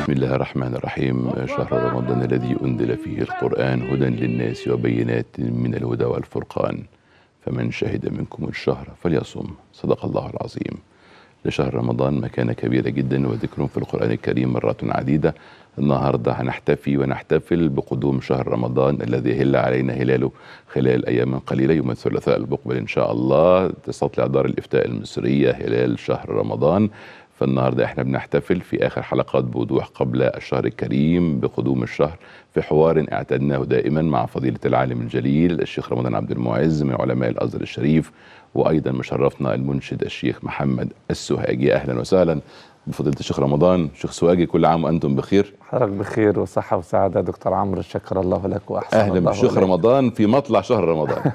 بسم الله الرحمن الرحيم شهر رمضان الذي أنزل فيه القرآن هدى للناس وبينات من الهدى والفرقان فمن شهد منكم الشهر فليصم صدق الله العظيم لشهر رمضان مكانة كبيرة جدا وذكر في القرآن الكريم مرات عديدة النهاردة هنحتفي ونحتفل بقدوم شهر رمضان الذي هل علينا هلاله خلال أيام قليلة يوم الثلاثاء المقبل إن شاء الله تستطلع دار الإفتاء المصرية هلال شهر رمضان فالنهارده احنا بنحتفل في اخر حلقات بوضوح قبل الشهر الكريم بقدوم الشهر في حوار اعتدناه دائما مع فضيله العالم الجليل الشيخ رمضان عبد المعز من علماء الازهر الشريف وايضا مشرفنا المنشد الشيخ محمد السوهاجي اهلا وسهلا بفضيله الشيخ رمضان شيخ سوهاجي كل عام وانتم بخير حضرتك بخير وصحة وسعادة دكتور عمرو شكر الله لك وأحسن اهلا الله بالشيخ إليك. رمضان في مطلع شهر رمضان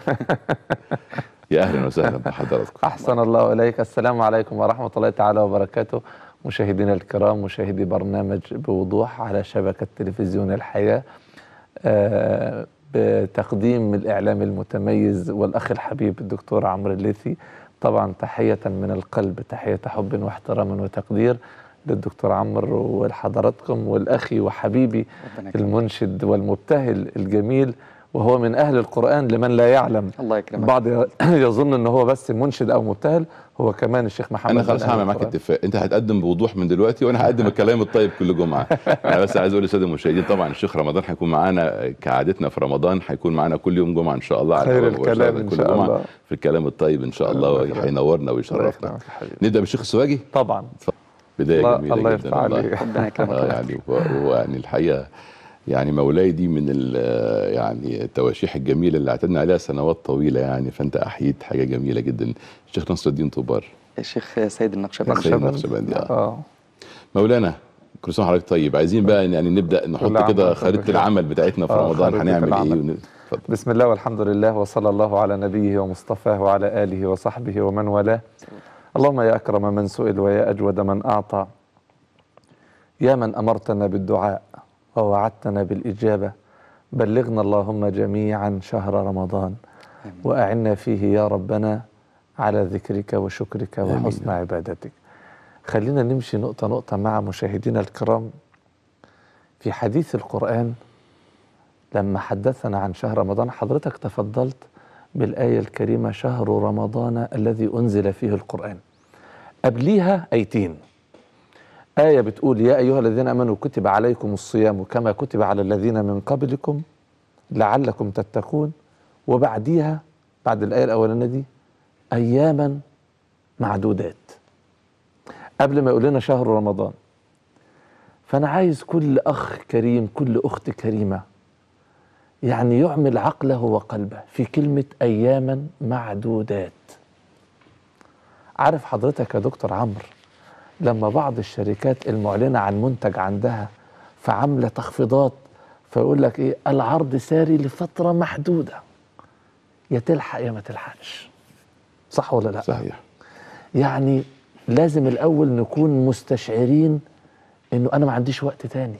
يا اهلا وسهلا بحضراتكم أحسن الله إليك السلام عليكم ورحمة الله تعالى وبركاته مشاهدينا الكرام مشاهدي برنامج بوضوح على شبكة تلفزيون الحياة آه، بتقديم الإعلام المتميز والأخ الحبيب الدكتور عمرو الليثي طبعا تحية من القلب تحية حب واحترام وتقدير للدكتور عمرو ولحضراتكم والأخي وحبيبي ربنا يكرمك. المنشد والمبتهل الجميل وهو من أهل القرآن لمن لا يعلم الله يكرمك البعض يظن ان هو بس منشد او مبتهل هو كمان الشيخ محمد انا من خلاص أهل هعمل معاك القرآن. اتفاق انت هتقدم بوضوح من دلوقتي وانا هقدم الكلام الطيب كل جمعه انا بس عايز اقول للساده المشاهدين طبعا الشيخ رمضان هيكون معانا كعادتنا في رمضان هيكون معانا كل يوم جمعه ان شاء الله على خير الهواء مباشرة الكلام إن كل شاء جمعه الله. في الكلام الطيب ان شاء الله الله يكرمك. هينورنا الله ويشرفنا يكرمك يا حبيبي. نبدا بالشيخ السواجي طبعا بدايه الله, جميله الله جدا يفتح والله. عليك ربنا يكرمك آه الله يعني هو يعني الحقيقه يعني مولاي دي من ال- يعني التواشيح الجميله اللي اعتدنا عليها سنوات طويله يعني فانت احييت حاجه جميله جدا الشيخ نصر الدين طوبار الشيخ سيد النقشبندي سيد النقشبندي آه. اه مولانا كل سنه وحضرتك طيب عايزين بقى يعني نبدا نحط كل عام كده وأنتم خريطه بخير. العمل بتاعتنا في آه، رمضان خريطة هنعمل ايه العمل. ون- اتفضل بسم الله والحمد لله وصلى الله على نبيه ومصطفاه وعلى اله وصحبه ومن والاه اللهم يا اكرم من سئل ويا اجود من اعطى يا من امرتنا بالدعاء ووعدتنا بالاجابه بلغنا اللهم جميعا شهر رمضان واعنا فيه يا ربنا على ذكرك وشكرك وحسن عبادتك خلينا نمشي نقطه نقطه مع مشاهدينا الكرام في حديث القران لما حدثنا عن شهر رمضان حضرتك تفضلت بالآية الكريمة شهر رمضان الذي أنزل فيه القرآن قبليها آيتين آية بتقول يا أيها الذين آمنوا كتب عليكم الصيام كما كتب على الذين من قبلكم لعلكم تتقون وبعديها بعد الآية الأولانية دي أياما معدودات قبل ما يقول لنا شهر رمضان فأنا عايز كل أخ كريم كل أخت كريمة يعني يعمل عقله وقلبه في كلمة أياما معدودات عارف حضرتك يا دكتور عمرو لما بعض الشركات المعلنة عن منتج عندها فعاملة تخفيضات فيقول لك إيه العرض ساري لفترة محدودة يا تلحق يا ما تلحقش صح ولا لا صحيح يعني لازم الأول نكون مستشعرين إنه أنا ما عنديش وقت تاني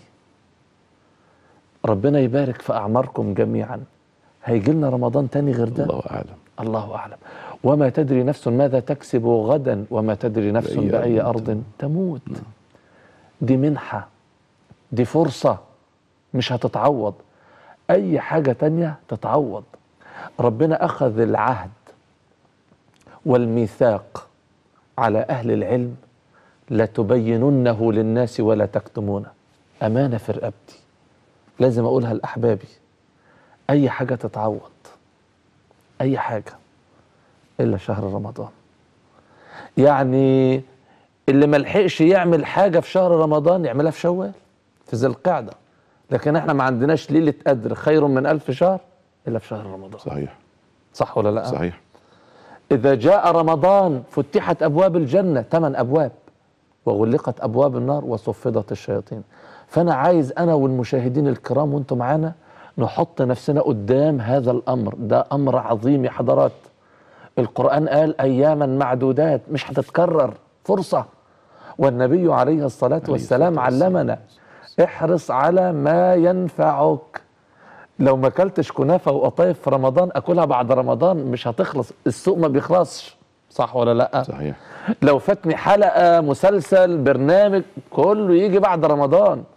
ربنا يبارك في أعماركم جميعا هيجي لنا رمضان تاني غير ده الله اعلم الله أعلم وما تدري نفس ماذا تكسب غدا وما تدري نفس بأي بأي أرض أرض تموت دي منحة دي فرصة مش هتتعوض أي حاجة تانية تتعوض ربنا أخذ العهد والميثاق على أهل العلم لتبيننه للناس ولا تكتمونه أمانة في رقبتي لازم أقولها لأحبابي أي حاجة تتعوض أي حاجة إلا شهر رمضان يعني اللي ملحقش يعمل حاجة في شهر رمضان يعملها في شوال في ذي القعدة لكن احنا ما عندناش ليلة قدر خير من ألف شهر إلا في شهر رمضان صحيح صح ولا لا صحيح إذا جاء رمضان فتحت أبواب الجنة ثمان أبواب وغلقت أبواب النار وصفدت الشياطين فأنا عايز أنا والمشاهدين الكرام وأنتم معانا نحط نفسنا قدام هذا الأمر ده أمر عظيم يا حضرات القرآن قال أياما معدودات مش هتتكرر فرصة والنبي عليه الصلاة والسلام الصلاة والسلام. علمنا احرص على ما ينفعك لو ما اكلتش كنافه وقطايف في رمضان اكلها بعد رمضان مش هتخلص السوق ما بيخلصش صح ولا لا صحيح لو فاتني حلقه مسلسل برنامج كله يجي بعد رمضان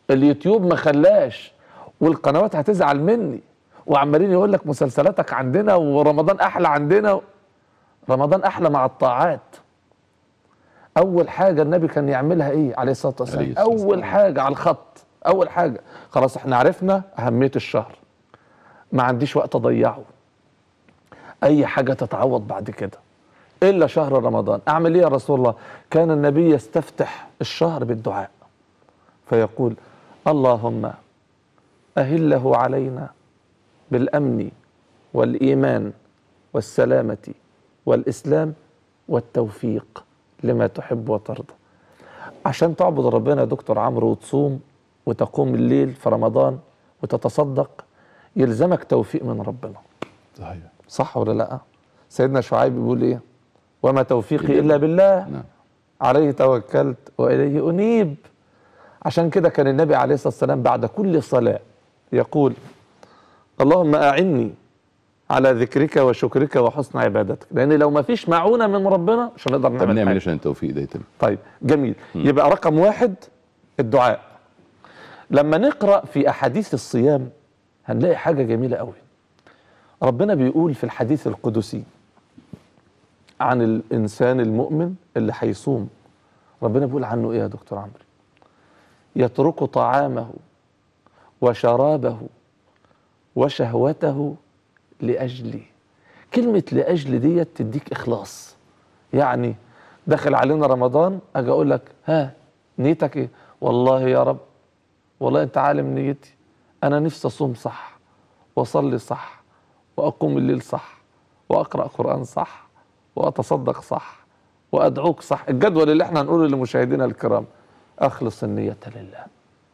اليوتيوب ما خلاش والقنوات هتزعل مني وعمالين يقول لك مسلسلاتك عندنا ورمضان احلى عندنا رمضان احلى مع الطاعات اول حاجه النبي كان يعملها ايه عليه الصلاه والسلام عليه الصلاة والسلام. اول حاجه على الخط اول حاجه خلاص احنا عرفنا اهميه الشهر ما عنديش وقت اضيعه اي حاجه تتعوض بعد كده الا شهر رمضان اعمل ايه يا رسول الله كان النبي يستفتح الشهر بالدعاء فيقول اللهم اهله علينا بالامن والايمان والسلامه والاسلام والتوفيق لما تحب وترضى عشان تعبد ربنا يا دكتور عمرو وتصوم وتقوم الليل في رمضان وتتصدق يلزمك توفيق من ربنا صحيح صح ولا لا سيدنا شعيب بيقول ايه وما توفيقي الا بالله نعم عليه توكلت واليه انيب عشان كده كان النبي عليه الصلاه والسلام بعد كل صلاه يقول اللهم اعني على ذكرك وشكرك وحسن عبادتك لان لو ما فيش معونه من ربنا مش هنقدر طب نعمل نعمل حاجه ايه عشان التوفيق ده يتم طيب جميل يبقى رقم واحد الدعاء لما نقرا في احاديث الصيام هنلاقي حاجه جميله قوي ربنا بيقول في الحديث القدسي عن الانسان المؤمن اللي هيصوم ربنا بيقول عنه ايه يا دكتور عمرو يترك طعامه وشرابه وشهوته لاجلي كلمه لاجل ديت تديك اخلاص يعني داخل علينا رمضان اجي اقول لك ها نيتك ايه والله يا رب والله انت عالم نيتي انا نفسي اصوم صح واصلي صح واقوم الليل صح واقرا قران صح واتصدق صح وادعوك صح الجدول اللي احنا هنقوله لمشاهدينا الكرام اخلص النيه لله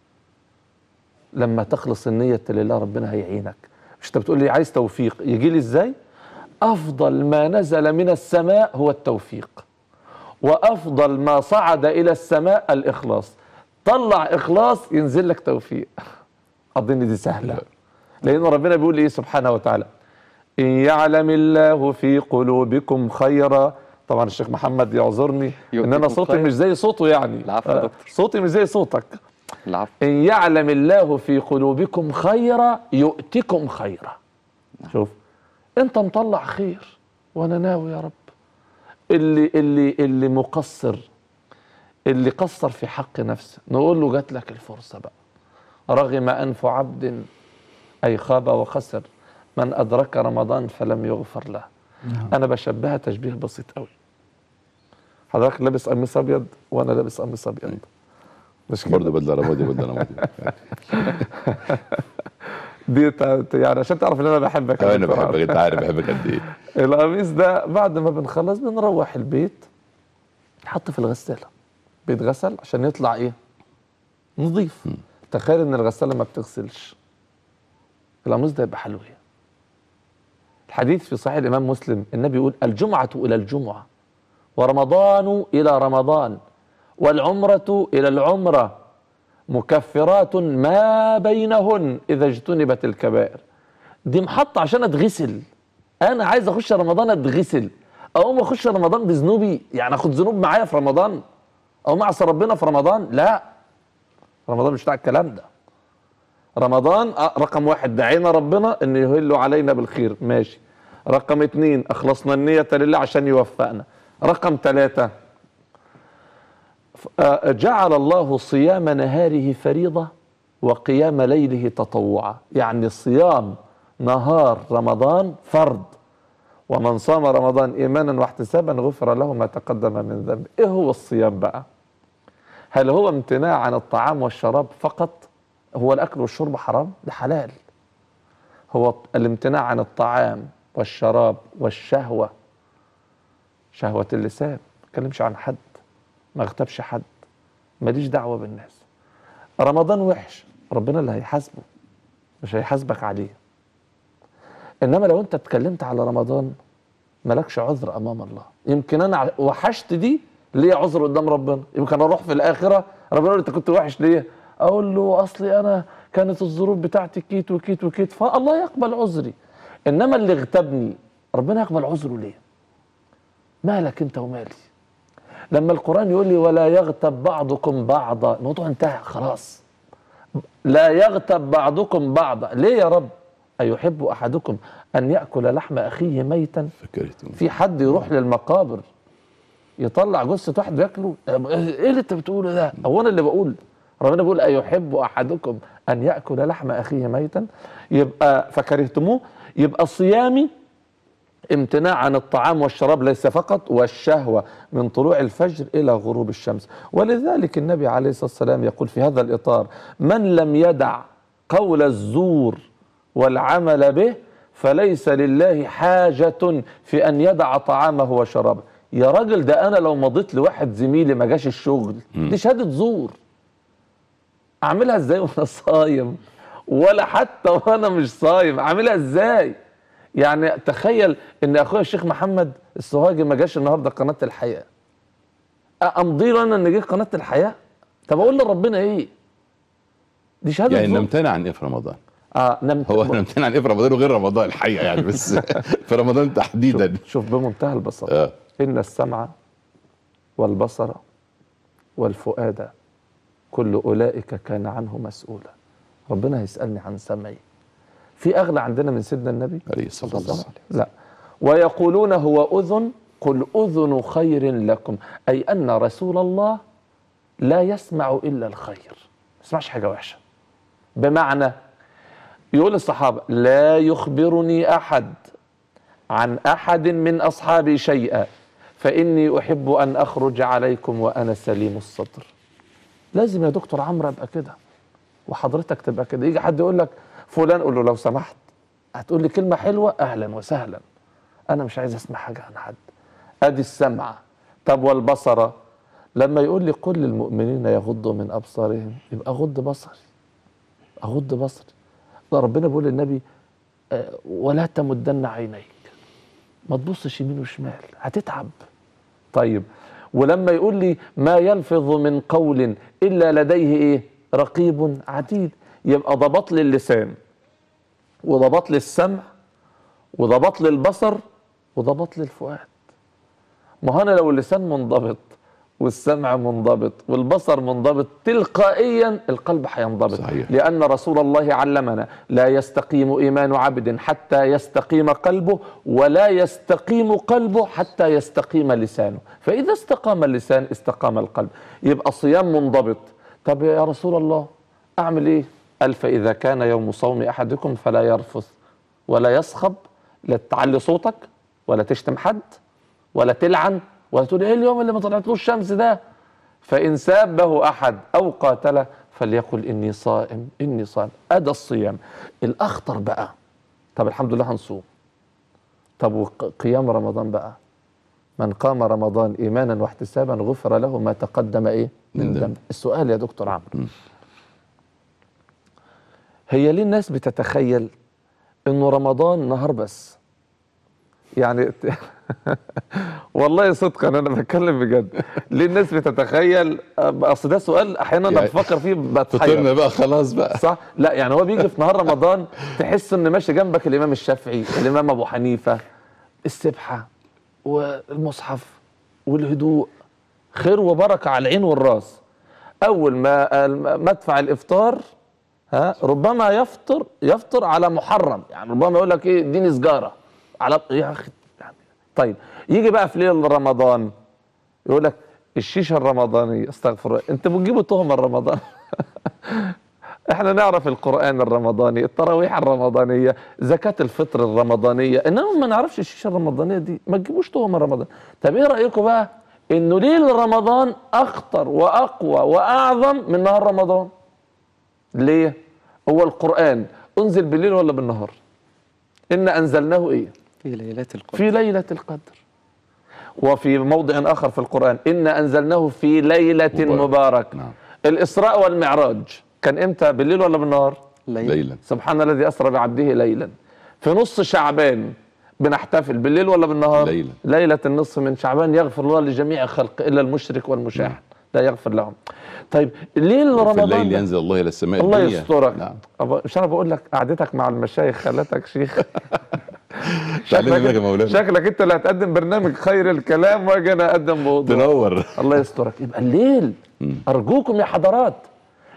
لما تخلص النيه لله ربنا هيعينك مش انت بتقول لي عايز توفيق يجي لي ازاي افضل ما نزل من السماء هو التوفيق وافضل ما صعد الى السماء الاخلاص طلع اخلاص ينزل لك توفيق اظن دي سهله لان ربنا بيقول ايه سبحانه وتعالى ان يعلم الله في قلوبكم خيرا طبعا الشيخ محمد يعذرني ان انا يؤتكم صوتي خيرا. مش زي صوته يعني العفو يا آه، دكتور. صوتي مش زي صوتك العفو إن يعلم الله في قلوبكم خيرا يؤتكم خيرا شوف أنت مطلع خير وأنا ناوي يا رب اللي اللي اللي مقصر اللي قصر في حق نفسه نقول له جات لك الفرصة بقى رغم أنف عبد أي خاب وخسر من أدرك رمضان فلم يغفر له أنا بشبهها تشبيه بسيط قوي حضرتك لابس قميص أبيض وأنا لابس قميص أبيض مش كده برضه بدله رمادي بدله رمادي دي ت- يعني عشان تعرف ان انا بحبك يا انا دكتور بحبك انت عارف بحبك قد ايه القميص ده بعد ما بنخلص بنروح البيت يتحط في الغساله بيتغسل عشان يطلع ايه نظيف تخيل ان الغساله ما بتغسلش القميص ده يبقى حلو إيه؟ الحديث في صحيح الامام مسلم النبي يقول الجمعه الى الجمعه ورمضان الى رمضان والعمره الى العمره مكفرات ما بينهن اذا اجتنبت الكبائر دي محطه عشان اتغسل انا عايز اخش رمضان اتغسل اقوم اخش رمضان بذنوبي يعني اخد ذنوب معايا في رمضان او معصى ربنا في رمضان لا رمضان مش بتاع الكلام ده رمضان آه، رقم واحد دعينا ربنا ان يهل علينا بالخير ماشي رقم اتنين اخلصنا النية لله عشان يوفقنا رقم ثلاثة آه، جعل الله صيام نهاره فريضة وقيام ليله تطوعا يعني صيام نهار رمضان فرض ومن صام رمضان ايمانا واحتسابا غفر له ما تقدم من ذنبه ايه هو الصيام بقى هل هو امتناع عن الطعام والشراب فقط هو الاكل والشرب حرام ده حلال هو الامتناع عن الطعام والشراب والشهوه شهوه اللسان ما اتكلمش عن حد ما اغتابش حد ماليش دعوه بالناس رمضان وحش ربنا اللي هيحاسبه مش هيحاسبك عليه انما لو انت اتكلمت على رمضان مالكش عذر امام الله يمكن انا وحشت دي ليه عذر قدام ربنا يمكن اروح في الاخره ربنا يقول لي انت كنت وحش ليه اقول له اصلي انا كانت الظروف بتاعتي كيت وكيت وكيت فالله يقبل عذري انما اللي اغتابني ربنا يقبل عذره ليه مالك انت ومالي لما القرآن يقول لي ولا يغتب بعضكم بعضا الموضوع انتهى خلاص لا يغتب بعضكم بعضا ليه يا رب أيحب أحدكم أن يأكل لحم أخيه ميتا فكرتم في حد يروح للمقابر يطلع جثة واحد ياكله ايه اللي انت بتقوله ده هو انا اللي بقول ربنا بيقول ايحب احدكم ان ياكل لحم اخيه ميتا يبقى فكرهتموه يبقى صيامي امتناع عن الطعام والشراب ليس فقط والشهوة من طلوع الفجر إلى غروب الشمس ولذلك النبي عليه الصلاة والسلام يقول في هذا الإطار من لم يدع قول الزور والعمل به فليس لله حاجة في أن يدع طعامه وشرابه يا راجل ده أنا لو مضيت لواحد زميلي ما جاش الشغل دي شهادة زور أعملها إزاي وأنا صايم ولا حتى وأنا مش صايم أعملها إزاي يعني تخيل ان اخويا الشيخ محمد السوهاجي ما جاش النهارده قناه الحياه امضي له انا ان جه قناه الحياه طب اقول لربنا ايه دي شهاده يعني زور. نمتنع عن ايه في رمضان اه نمت هو نمتنع عن ايه في رمضان وغير رمضان الحقيقه يعني بس في رمضان تحديدا شوف بمنتهى البساطه اه ان السمع والبصر والفؤاد كل اولئك كان عنه مسؤولا ربنا هيسالني عن سمعي في اغلى عندنا من سيدنا النبي عليه الصلاه والسلام لا ويقولون هو أذن قل أذن خير لكم أي أن رسول الله لا يسمع إلا الخير ما يسمعش حاجة وحشة بمعنى يقول الصحابة لا يخبرني أحد عن أحد من أصحابي شيئا فإني أحب أن أخرج عليكم وأنا سليم الصدر لازم يا دكتور عمرو أبقى كده وحضرتك تبقى كده يجي حد يقول لك فلان قول له لو سمحت هتقول لي كلمة حلوة أهلا وسهلا أنا مش عايز أسمع حاجة عن حد أدي السمع طب والبصر لما يقول لي قل للمؤمنين يغضوا من أبصارهم يبقى غض بصري أغض بصري ده ربنا بيقول للنبي آه، ولا تمدن عينيك ما تبصش يمين وشمال هتتعب طيب ولما يقول لي ما يلفظ من قول إلا لديه إيه رقيب عتيد يبقى ضبط لي اللسان وضبط لي السمع وضبط لي البصر وضبط لي الفؤاد ما هو انا لو اللسان منضبط والسمع منضبط والبصر منضبط تلقائيا القلب هينضبط صحيح. لأن رسول الله علمنا لا يستقيم إيمان عبد حتى يستقيم قلبه ولا يستقيم قلبه حتى يستقيم لسانه فإذا استقام اللسان استقام القلب يبقى صيام منضبط طب يا رسول الله أعمل إيه قال فإذا كان يوم صوم أحدكم فلا يرفث ولا يصخب لا تعلي صوتك ولا تشتم حد ولا تلعن ولا تقول ايه اليوم اللي ما طلعتلوش شمس ده فإن سابه أحد أو قاتله فليقل إني صائم إني صائم أدى الصيام الأخطر بقى طب الحمد لله هنصوم طب وقيام رمضان بقى من قام رمضان إيمانا واحتسابا غفر له ما تقدم إيه من من ذنب. ذنب السؤال يا دكتور عمرو هي ليه الناس بتتخيل انه رمضان نهار بس يعني والله صدقا انا بتكلم بجد ليه الناس بتتخيل اصل ده سؤال احيانا انا يعني بفكر فيه فطرنا بتحير بقى خلاص بقى صح لا يعني هو بيجي في نهار رمضان تحس ان ماشي جنبك الامام الشافعي الامام ابو حنيفه السبحه والمصحف والهدوء خير وبركه على العين والراس اول ما مدفع الافطار ها ربما يفطر يفطر على محرم يعني ربما يقول لك ايه اديني سجاره على يا اخي يعني طيب يجي بقى في ليل رمضان يقول لك الشيشه الرمضانيه استغفر الله انت بتجيبوا تهمه رمضان احنا نعرف القران الرمضاني التراويح الرمضانيه زكاه الفطر الرمضانيه انما ما نعرفش الشيشه الرمضانيه دي ما تجيبوش تهمه رمضان طب ايه رايكم بقى انه ليل رمضان اخطر واقوى واعظم من نهار رمضان ليه هو القران انزل بالليل ولا بالنهار ان انزلناه ايه في ليلات القدر في ليله القدر وفي موضع اخر في القران ان انزلناه في ليله مبارك. مبارك نعم الاسراء والمعراج كان امتى بالليل ولا بالنهار ليلة ليلا سبحان الذي اسرى بعبده ليلا في نص شعبان بنحتفل بالليل ولا بالنهار ليلا. ليلة النصف من شعبان يغفر الله لجميع خلق إلا المشرك والمشاحن لا يغفر لهم طيب ليل في رمضان الليل ده- ينزل الله الى السماء الله الدنيا. يسترك نعم أبا- مش انا بقول لك قعدتك مع المشايخ خلتك شيخ تعلمنا منك يا مولانا. شكلك انت اللي هتقدم برنامج خير الكلام واجي انا اقدم موضوع تنور الله يسترك يبقى الليل ارجوكم يا حضرات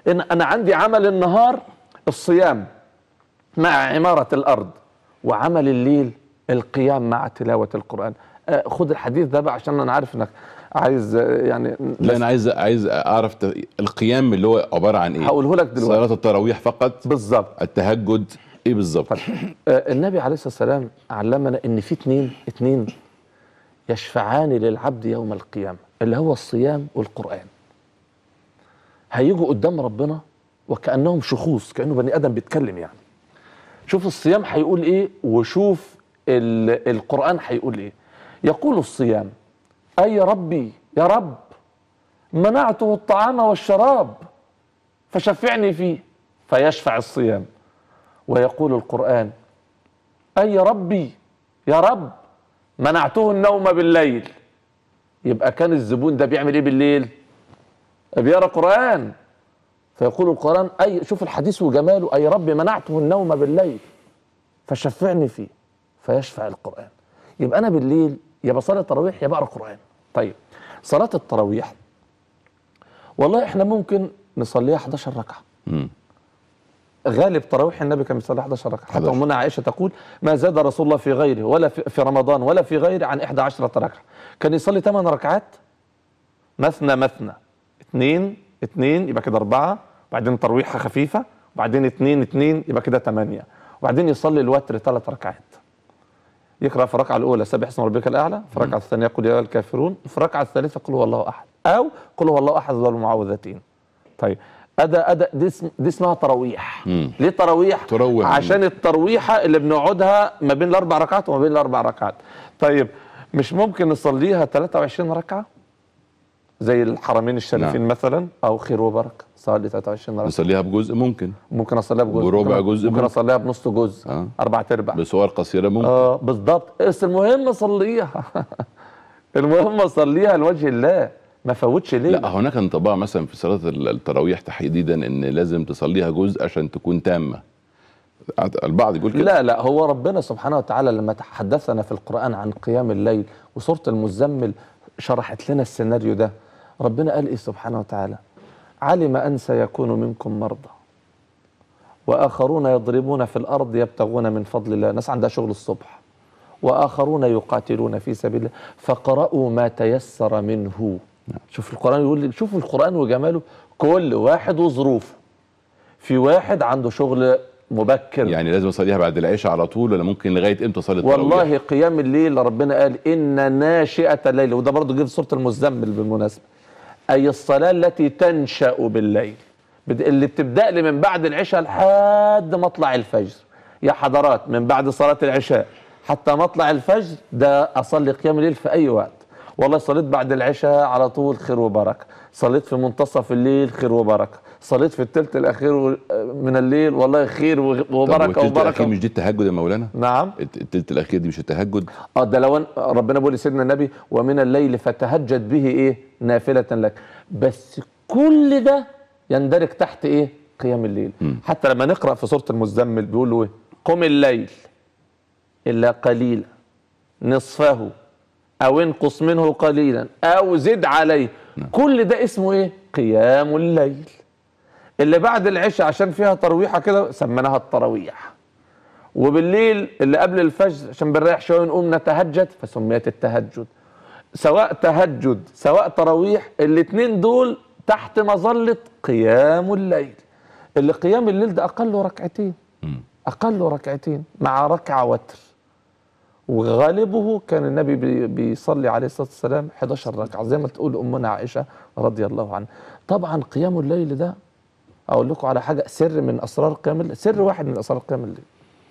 إن أنا عندي عمل النهار الصيام مع عمارة الأرض وعمل الليل القيام مع تلاوة القرآن آه، خد الحديث ده بقى عشان أنا عارف إنك عايز آه، يعني لا انا عايز عايز اعرف ت- القيام اللي هو عباره عن ايه هقوله لك دلوقتي صلاه التراويح فقط بالظبط التهجد ايه بالظبط آه، النبي عليه الصلاة والسلام علمنا ان في اتنين اتنين يشفعان للعبد يوم القيامة اللي هو الصيام والقرآن هيجوا قدام ربنا وكأنهم شخوص كأنه بني آدم بيتكلم يعني شوف الصيام هيقول ايه وشوف ال- القرآن هيقول ايه يقول الصيام أي ربي يا رب منعته الطعام والشراب فشفعني فيه فيشفع الصيام ويقول القرآن أي ربي يا رب منعته النوم بالليل يبقى كان الزبون ده بيعمل ايه بالليل بيقرا قرآن فيقول القرآن أي شوف الحديث وجماله أي ربي منعته النوم بالليل فشفعني فيه فيشفع القرآن يبقى أنا بالليل يا بصلي التراويح يا بقرا قرآن طيب صلاة التراويح والله احنا ممكن نصليها 11 ركعة مم. غالب تراويح النبي كان بيصلي 11 ركعه حتى 11. امنا عائشه تقول ما زاد رسول الله في غيره ولا في, في رمضان ولا في غيره عن 11 ركعه كان يصلي 8 ركعات مثنى مثنى اثنين اثنين يبقى كده اربعه وبعدين ترويحه خفيفه وبعدين اثنين اثنين يبقى كده ثمانيه وبعدين يصلي الوتر ثلاث ركعات يقرا في الركعه الاولى سبح اسم ربك الاعلى في الركعه الثانيه قل يا أيها الكافرون في الركعه الثالثه قل هو الله احد او قل هو الله احد ذو المعوذتين طيب أدا أدا دي, اسم دي اسمها تراويح مم. ليه تراويح تروح. عشان الترويحه اللي بنقعدها ما بين الاربع ركعات وما بين الاربع ركعات طيب مش ممكن نصليها 23 ركعه زي الحرمين الشريفين نعم. مثلا او خير وبركه صلي 23 ركعه نصليها بجزء ممكن ممكن اصليها بجزء بربع ممكن- جزء ممكن ممكن. اصليها بنص جزء آه. اربع ارباع بصور قصيره ممكن اه بالضبط بس المهم اصليها المهم اصليها لوجه الله ما فوتش ليه لا هناك انطباع مثلا في صلاه التراويح تحديدا ان لازم تصليها جزء عشان تكون تامه البعض يقول كده لا لا هو ربنا سبحانه وتعالى لما تحدثنا في القرآن عن قيام الليل وسورة المزمل شرحت لنا السيناريو ده ربنا قال ايه سبحانه وتعالى علم أن سيكون منكم مرضى وآخرون يضربون في الأرض يبتغون من فضل الله ناس عندها شغل الصبح وآخرون يقاتلون في سبيل الله فقرأوا ما تيسر منه شوف القرآن يقول لي شوف القرآن وجماله كل واحد وظروفه في واحد عنده شغل مبكر يعني لازم اصليها بعد العشاء على طول ولا ممكن لغايه امتى اصلي التراويح والله قيام الليل ربنا قال إن ناشئة الليل وده برضه جه في سورة المزمل بالمناسبة أي الصلاة التي تنشأ بالليل بد- اللي بتبدأ لي من بعد العشاء لحد مطلع الفجر يا حضرات من بعد صلاة العشاء حتى مطلع الفجر ده أصلي قيام الليل في أي وقت والله صليت بعد العشاء على طول خير وبركة صليت في منتصف الليل خير وبركة صليت في الثلث الأخير من الليل والله خير وغ- طب وبركة والتلت الاخير وبركة مش دي التهجد يا مولانا نعم الت- التلت الاخير دي مش التهجد اه ده لو أن- ربنا بيقول لسيدنا النبي ومن الليل فتهجد به ايه نافلة لك بس كل ده يندرج تحت ايه قيام الليل مم. حتى لما نقرأ في سورة المزمل بيقولوا ايه قم الليل إلا قليلا نصفه أو انقص منه قليلا أو زد عليه كل ده اسمه ايه قيام الليل اللي بعد العشاء عشان فيها ترويحة كده سميناها التراويح وبالليل اللي قبل الفجر عشان بنريح شويه نقوم نتهجد فسميت التهجد سواء تهجد سواء تراويح الاثنين دول تحت مظله قيام الليل اللي قيام الليل ده اقله ركعتين مم. اقله ركعتين مع ركعه وتر وغالبه كان النبي بي- بيصلي عليه الصلاه والسلام 11 ركعه زي ما تقول امنا عائشه رضي الله عنها طبعا قيام الليل ده اقول لكم على حاجه سر من اسرار قيام الليل سر واحد من اسرار قيام الليل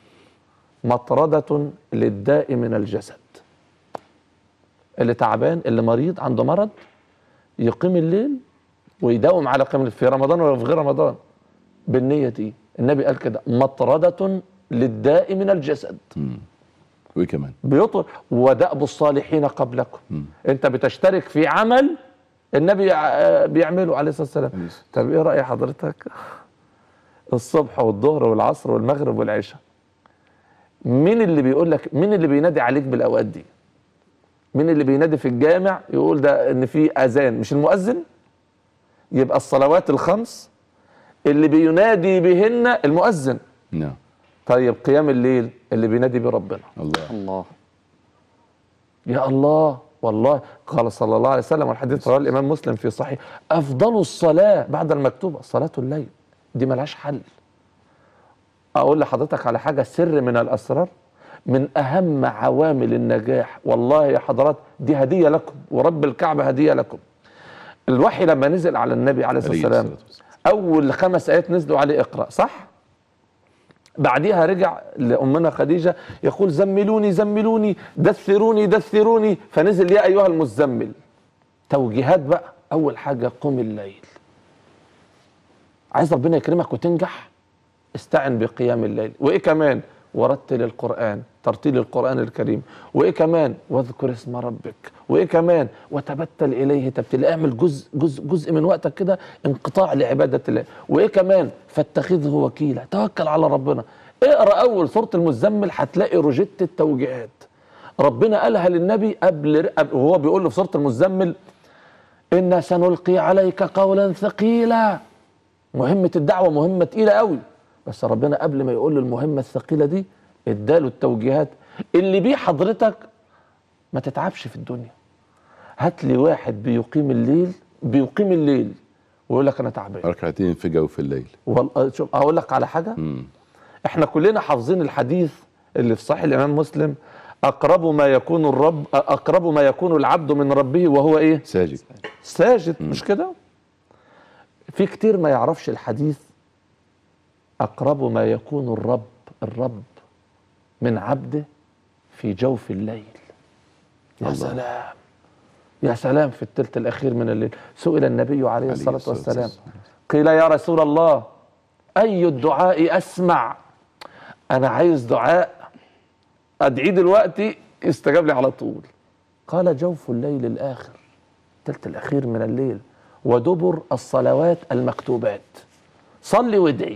مطردة للداء من الجسد اللي تعبان اللي مريض عنده مرض يقيم الليل ويداوم على قيام الليل في رمضان ولا في غير رمضان بالنية دي النبي قال كده مطردة للداء من الجسد مم. وايه كمان بيطر ودأب الصالحين قبلكم انت بتشترك في عمل النبي ع- بيعمله عليه الصلاة والسلام عليه طب ايه رأي حضرتك الصبح والظهر والعصر والمغرب والعشاء مين اللي بيقول لك مين اللي بينادي عليك بالاوقات دي مين اللي بينادي في الجامع يقول ده ان في اذان مش المؤذن يبقى الصلوات الخمس اللي بينادي بهن المؤذن نعم طيب قيام الليل اللي بينادي بربنا الله الله يا الله والله قال صلى الله عليه وسلم والحديث رواه الامام مسلم في صحيح افضل الصلاه بعد المكتوبه صلاه الليل دي ملهاش حل اقول لحضرتك على حاجه سر من الاسرار من اهم عوامل النجاح والله يا حضرات دي هديه لكم ورب الكعبه هديه لكم الوحي لما نزل على النبي عليه الصلاه عليه والسلام الصلاة والسلام. اول خمس ايات نزلوا عليه اقرا صح بعديها رجع لامنا خديجه يقول زملوني زملوني دثروني دثروني فنزل يا ايها المزمل توجيهات بقى اول حاجه قم الليل عايز ربنا يكرمك وتنجح استعن بقيام الليل وايه كمان ورتل القران ترتيل القران الكريم وايه كمان واذكر اسم ربك وايه كمان وتبتل اليه تبتل اعمل جزء جزء جزء من وقتك كده انقطاع لعباده الله وايه كمان فاتخذه وكيلا توكل على ربنا اقرا اول سوره المزمل هتلاقي روجيت التوجيهات ربنا قالها للنبي قبل قبل- وهو بيقول له في سوره المزمل انا سنلقي عليك قولا ثقيلا مهمة الدعوة مهمة تقيلة قوي بس ربنا قبل ما يقول له المهمة الثقيلة دي اداله التوجيهات اللي بيه حضرتك ما تتعبش في الدنيا هات لي واحد بيقيم الليل بيقيم الليل ويقول لك انا تعبان ركعتين في جو في الليل والله شوف هقول لك على حاجة مم. احنا كلنا حافظين الحديث اللي في صحيح الامام مسلم اقرب ما يكون الرب اقرب ما يكون العبد من ربه وهو ايه ساجد ساجد مش كده في كتير ما يعرفش الحديث أقرب ما يكون الرب الرب من عبده في جوف الليل يا الله. سلام يا سلام في الثلث الأخير من الليل سئل النبي عليه الصلاة والسلام قيل يا رسول الله أي الدعاء أسمع أنا عايز دعاء أدعيه دلوقتي يستجاب لي على طول قال جوف الليل الآخر الثلث الأخير من الليل ودبر الصلوات المكتوبات صلي وادعي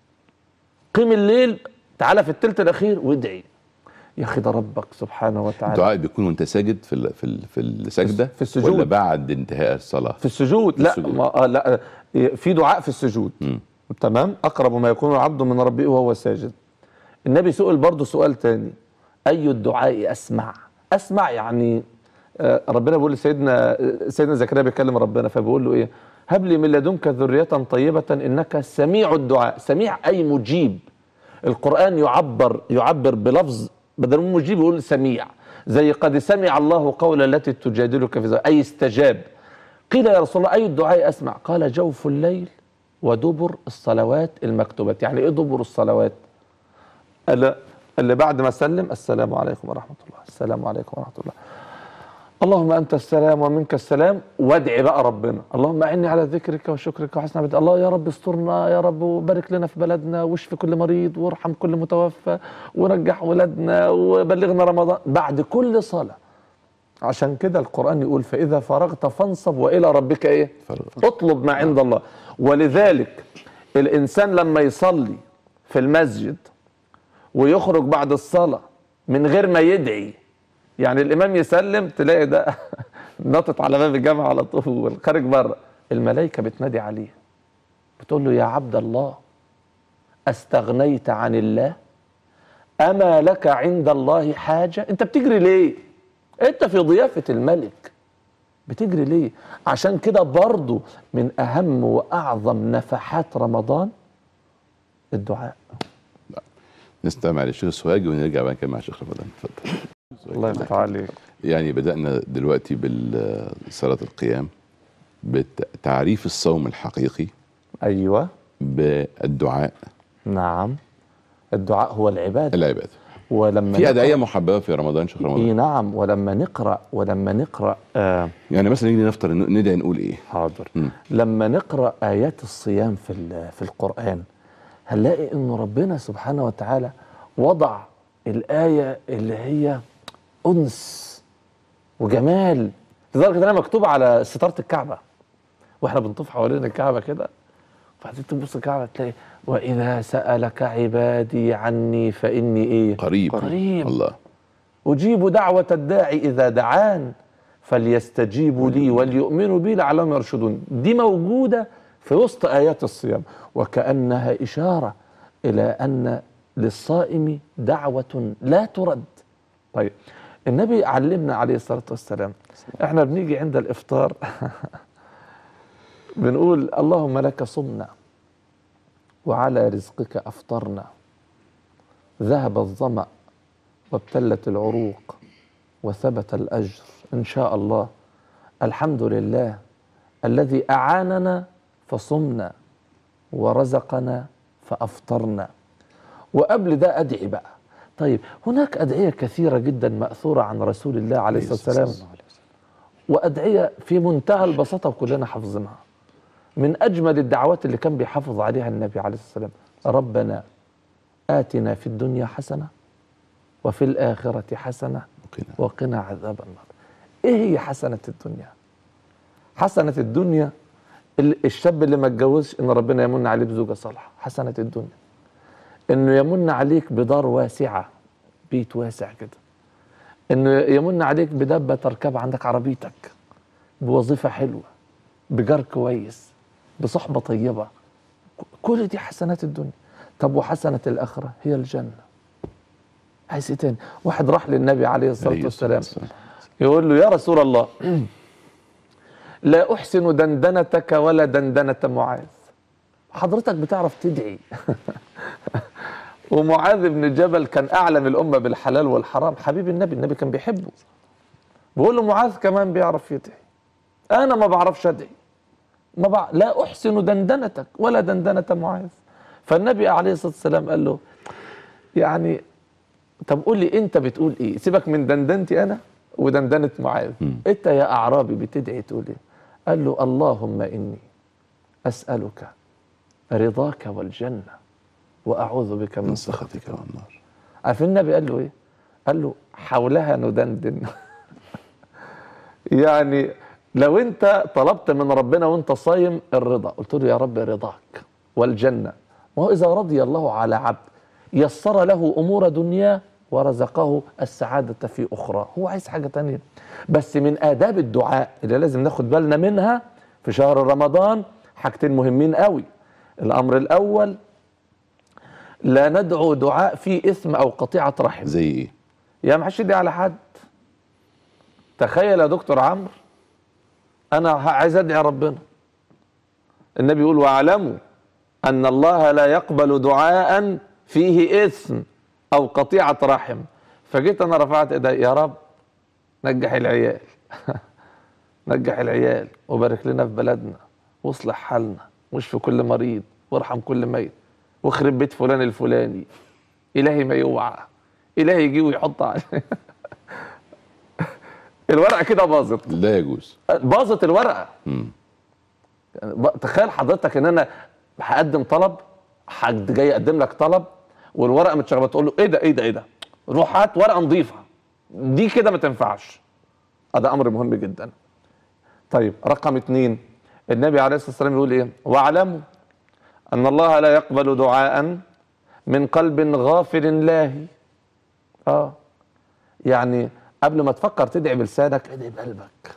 قم الليل تعالى في الثلث الأخير وادعي يا أخي ده ربك سبحانه وتعالى الدعاء بيكون وانت ساجد في ال- في ال- في السجده في السجود. ولا بعد انتهاء الصلاه في السجود لا السجود. ما آه لا آه، في دعاء في السجود مم. تمام اقرب ما يكون العبد من ربه وهو ساجد النبي سئل برضه سؤال تاني اي الدعاء اسمع اسمع يعني آه، ربنا بيقول لسيدنا آه، سيدنا زكريا بيكلم ربنا فبيقول له ايه هب لي من لدنك ذرية طيبة انك سميع الدعاء سميع اي مجيب القرآن يعبر يعبر بلفظ بدل من مجيب يقول سميع زي قد سمع الله قول التي تجادلك في زوجها أي استجاب قيل يا رسول الله أي الدعاء أسمع قال جوف الليل ودبر الصلوات المكتوبات يعني إيه دبر الصلوات قال اللي بعد ما سلم السلام عليكم ورحمة الله السلام عليكم ورحمة الله اللهم انت السلام ومنك السلام وادعي بقى ربنا اللهم اعني على ذكرك وشكرك وحسن عبادتك الله يا رب استرنا يا رب وبارك لنا في بلدنا واشف كل مريض وارحم كل متوفى ونجح ولادنا وبلغنا رمضان بعد كل صلاه عشان كده القران يقول فاذا فرغت فانصب والى ربك ايه فرغ. اطلب ما عند الله ولذلك الانسان لما يصلي في المسجد ويخرج بعد الصلاه من غير ما يدعي يعني الامام يسلم تلاقي ده نطت على باب الجامع على طول خارج بره الملائكه بتنادي عليه بتقول له يا عبد الله استغنيت عن الله اما لك عند الله حاجه انت بتجري ليه انت في ضيافه الملك بتجري ليه عشان كده برضو من اهم واعظم نفحات رمضان الدعاء نستمع للشيخ السواجي ونرجع بقى نكمل مع الشيخ رمضان اتفضل الله يفتح عليك يعني بدأنا دلوقتي بصلاة القيام بتعريف الصوم الحقيقي ايوه بالدعاء نعم الدعاء هو العباده العبادة ولما في نقرأ- أدعية محببة في رمضان شهر اي رمضان نعم ولما نقرا ولما نقرا آه يعني مثلا نيجي نفطر ن- ندعي نقول إيه حاضر مم. لما نقرا ايات الصيام في ال- في القران هنلاقي ان ربنا سبحانه وتعالى وضع الايه اللي هي انس وجمال لدرجه انها مكتوبه على ستاره الكعبه واحنا بنطوف حوالين الكعبه كده وبعدين تبص الكعبه تلاقي واذا سالك عبادي عني فاني ايه قريب قريب. الله أجيب دعوة الداعي إذا دعان فليستجيبوا لي وليؤمنوا بي لعلهم يرشدون دي موجودة في وسط آيات الصيام وكأنها إشارة إلى أن للصائم دعوة لا ترد طيب النبي علمنا عليه الصلاة والسلام احنا بنيجي عند الإفطار بنقول اللهم لك صمنا وعلى رزقك أفطرنا ذهب الظمأ وابتلت العروق وثبت الأجر إن شاء الله الحمد لله الذي أعاننا فصمنا ورزقنا فأفطرنا وقبل ده أدعي بقى طيب هناك أدعية كثيرة جدا مأثورة عن رسول الله عليه الصلاة والسلام وأدعية في منتهى البساطة وكلنا حافظينها من أجمل الدعوات اللي كان بيحافظ عليها النبي عليه الصلاة والسلام ربنا آتنا في الدنيا حسنة وفي الآخرة حسنة وقنا. وقنا عذاب النار إيه هي حسنة الدنيا حسنة الدنيا ال- الشاب اللي ما اتجوزش إن ربنا يمن عليه بزوجة صالحة حسنة الدنيا إنه يمن عليك بدار واسعة بيت واسع كده إنه يمن عليك بدابة تركب عندك عربيتك بوظيفة حلوة بجار كويس بصحبة طيبة ك- كل دي حسنات الدنيا طب وحسنة الآخرة هي الجنة عايز ايه تاني واحد راح للنبي عليه الصلاة عليه الصلاة والسلام والسلام. يقول له يا رسول الله لا أحسن دندنتك ولا دندنة معاذ حضرتك بتعرف تدعي ومعاذ بن جبل كان أعلم الأمة بالحلال والحرام حبيب النبي النبي كان بيحبه بيقول له معاذ كمان بيعرف يدعي أنا ما بعرفش أدعي ما بع... لا أحسن دندنتك ولا دندنة معاذ فالنبي عليه الصلاة والسلام قال له يعني طب قول لي انت بتقول ايه سيبك من دندنتي انا ودندنه معاذ انت يا اعرابي بتدعي تقول ايه قال له اللهم اني اسالك رضاك والجنه واعوذ بك من من سخطك سخطك والنار عارف النبي قال له ايه قال له حولها ندندن يعني لو انت طلبت من ربنا وانت صايم الرضا قلت له يا رب رضاك والجنه وهو اذا رضي الله على عبد يسر له امور دنياه ورزقه السعاده في اخرى هو عايز حاجه تانية بس من اداب الدعاء اللي لازم ناخد بالنا منها في شهر رمضان حاجتين مهمين قوي الامر الاول لا ندعو دعاء فيه اثم او قطيعه رحم زي ايه يا ما حدش يدعي على حد تخيل يا دكتور عمرو انا ه- عايز ادعي ربنا النبي يقول واعلموا ان الله لا يقبل دعاء فيه اثم او قطيعه رحم فجيت انا رفعت ايدي يا رب نجح العيال نجح العيال وبارك لنا في بلدنا واصلح حالنا واشفي كل مريض وارحم كل ميت واخرب بيت فلان الفلاني الهي ما يوعى الهي يجي ويحط عليه الورقه كده باظت لا يجوز باظت الورقه مم. يعني ب- تخيل حضرتك ان انا هقدم طلب حد جاي يقدم لك طلب والورقه متشغله تقول له ايه ده ايه ده ايه ده روح هات ورقه نظيفه دي كده ما تنفعش هذا امر مهم جدا طيب رقم اتنين النبي عليه الصلاه والسلام يقول ايه واعلموا ان الله لا يقبل دعاء من قلب غافل لاهي اه يعني قبل ما تفكر تدعي بلسانك ادعي بقلبك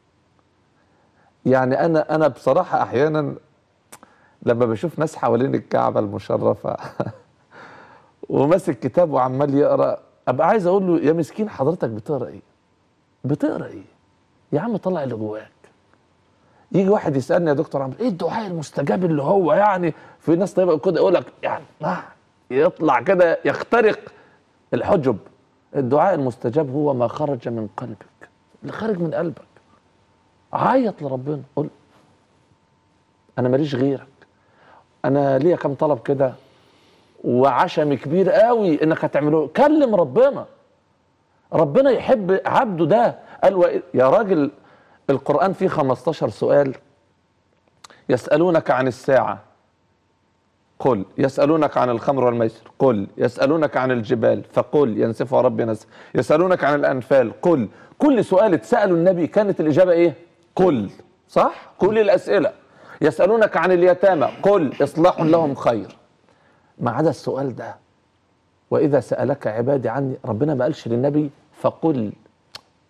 يعني انا انا بصراحه احيانا لما بشوف ناس حوالين الكعبه المشرفه وماسك كتاب وعمال يقرا ابقى عايز اقول له يا مسكين حضرتك بتقرا ايه؟ بتقرا ايه؟ يا عم طلع اللي جواك يجي واحد يسالني يا دكتور عمرو ايه الدعاء المستجاب اللي هو يعني في ناس طيبه كده يقول لك يعني آه يطلع كده يخترق الحجب الدعاء المستجاب هو ما خرج من قلبك اللي خارج من قلبك عيط لربنا قول انا ماليش غيرك انا ليا كام طلب كده وعشم كبير قوي انك هتعمله كلم ربنا ربنا يحب عبده ده قال و- يا راجل القرآن فيه 15 سؤال يسألونك عن الساعة قل يسألونك عن الخمر والميسر قل يسألونك عن الجبال فقل ينسفها ربي نسف يسألونك عن الأنفال قل كل سؤال اتسألوا النبي كانت الإجابة إيه قل صح كل الأسئلة يسألونك عن اليتامى قل إصلاح لهم خير ما عدا السؤال ده وإذا سألك عبادي عني ربنا ما قالش للنبي فقل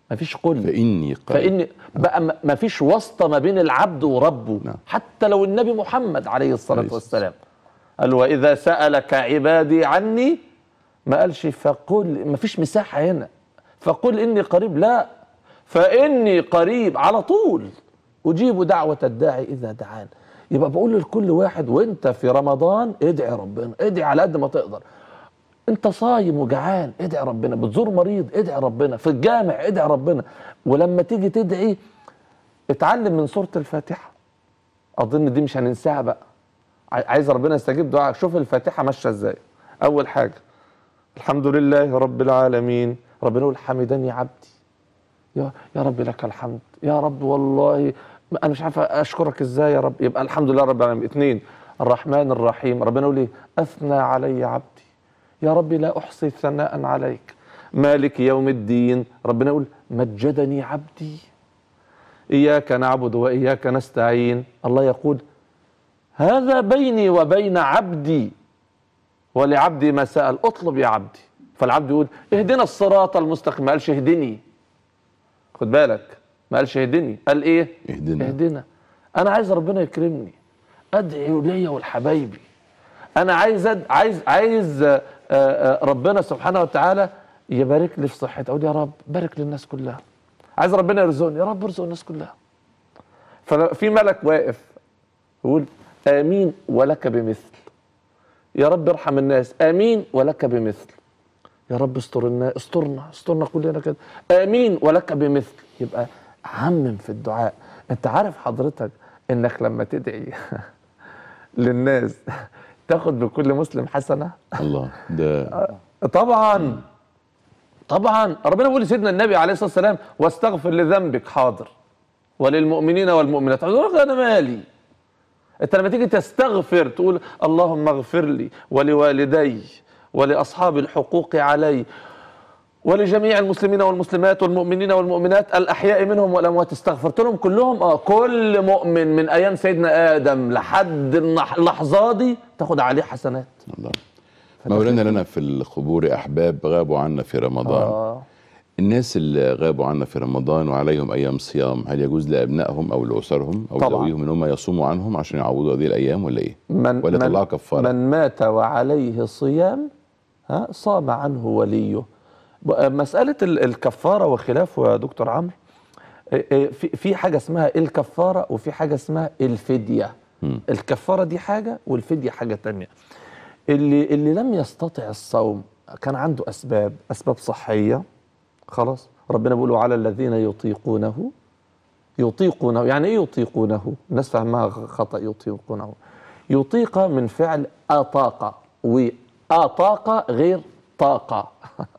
مفيش قل فاني قريب فان بقى ما- مفيش واسطه ما بين العبد وربه نعم. حتى لو النبي محمد عليه الصلاه عليه الصلاة والسلام قال واذا سالك عبادي عني ما قالش فقل مفيش مساحه هنا فقل اني قريب لا فاني قريب على طول اجيب دعوه الداعي اذا دعان يبقى بقول لكل واحد وانت في رمضان ادعي ربنا ادعي على قد ما تقدر انت صايم وجعان ادعي ربنا بتزور مريض ادعي ربنا في الجامع ادعي ربنا ولما تيجي تدعي اتعلم من سورة الفاتحة اظن دي مش هننساها بقى عاي- عايز ربنا يستجيب دعائك شوف الفاتحة ماشية ازاي اول حاجة الحمد لله رب العالمين ربنا يقول حمدني عبدي يا يا رب لك الحمد يا رب والله ما- انا مش عارف اشكرك ازاي يا رب يبقى الحمد لله رب العالمين اثنين الرحمن الرحيم ربنا يقول ايه اثنى علي عبدي يا رب لا احصي ثناء عليك مالك يوم الدين ربنا يقول مجدني عبدي اياك نعبد واياك نستعين الله يقول هذا بيني وبين عبدي ولعبدي ما سأل اطلب يا عبدي فالعبد يقول اهدنا الصراط المستقيم ما قالش اهدني خد بالك ما قالش اهدني قال ايه اهدنا. اهدنا انا عايز ربنا يكرمني ادعي ليا ولحبايبي انا عايز أد... عايز عايز آه، آه، ربنا سبحانه وتعالى يبارك لي في صحتي اقول يا رب بارك للناس كلها عايز ربنا يرزقني يا رب ارزق الناس كلها ففي ملك واقف يقول امين ولك بمثل يا رب ارحم الناس امين ولك بمثل يا رب استر الناس استرنا استرنا كلنا كده امين ولك بمثل يبقى عمم في الدعاء انت عارف حضرتك انك لما تدعي للناس تاخد بكل مسلم حسنه الله ده طبعا طبعا ربنا بيقول لسيدنا النبي عليه الصلاه والسلام واستغفر لذنبك حاضر وللمؤمنين والمؤمنات يقول لك انا مالي انت لما تيجي تستغفر تقول اللهم اغفر لي ولوالدي ولاصحاب الحقوق علي ولجميع المسلمين والمسلمات والمؤمنين والمؤمنات الاحياء منهم والاموات استغفرت لهم كلهم اه كل مؤمن من ايام سيدنا ادم لحد النح- اللحظه دي تاخد عليه حسنات الله مولانا لنا في القبور احباب غابوا عنا في رمضان اه الناس اللي غابوا عنا في رمضان وعليهم ايام صيام هل يجوز لابنائهم او لاسرهم او طبعاً. ذويهم ان هم يصوموا عنهم عشان يعوضوا هذه الايام ولا ايه؟ من ولا طلعوا كفاره؟ من مات وعليه صيام ها صام عنه وليه ب- مسألة ال- الكفارة وخلافه يا دكتور عمرو إيه إيه في في حاجة اسمها الكفارة وفي حاجة اسمها الفدية مم. الكفارة دي حاجة والفدية حاجة تانية اللي اللي لم يستطع الصوم كان عنده أسباب أسباب صحية خلاص ربنا بيقول على الذين يطيقونه يطيقونه يعني ايه يطيقونه الناس فهمها خطأ يطيقونه يطيق من فعل أطاق وأطاق غير طاقة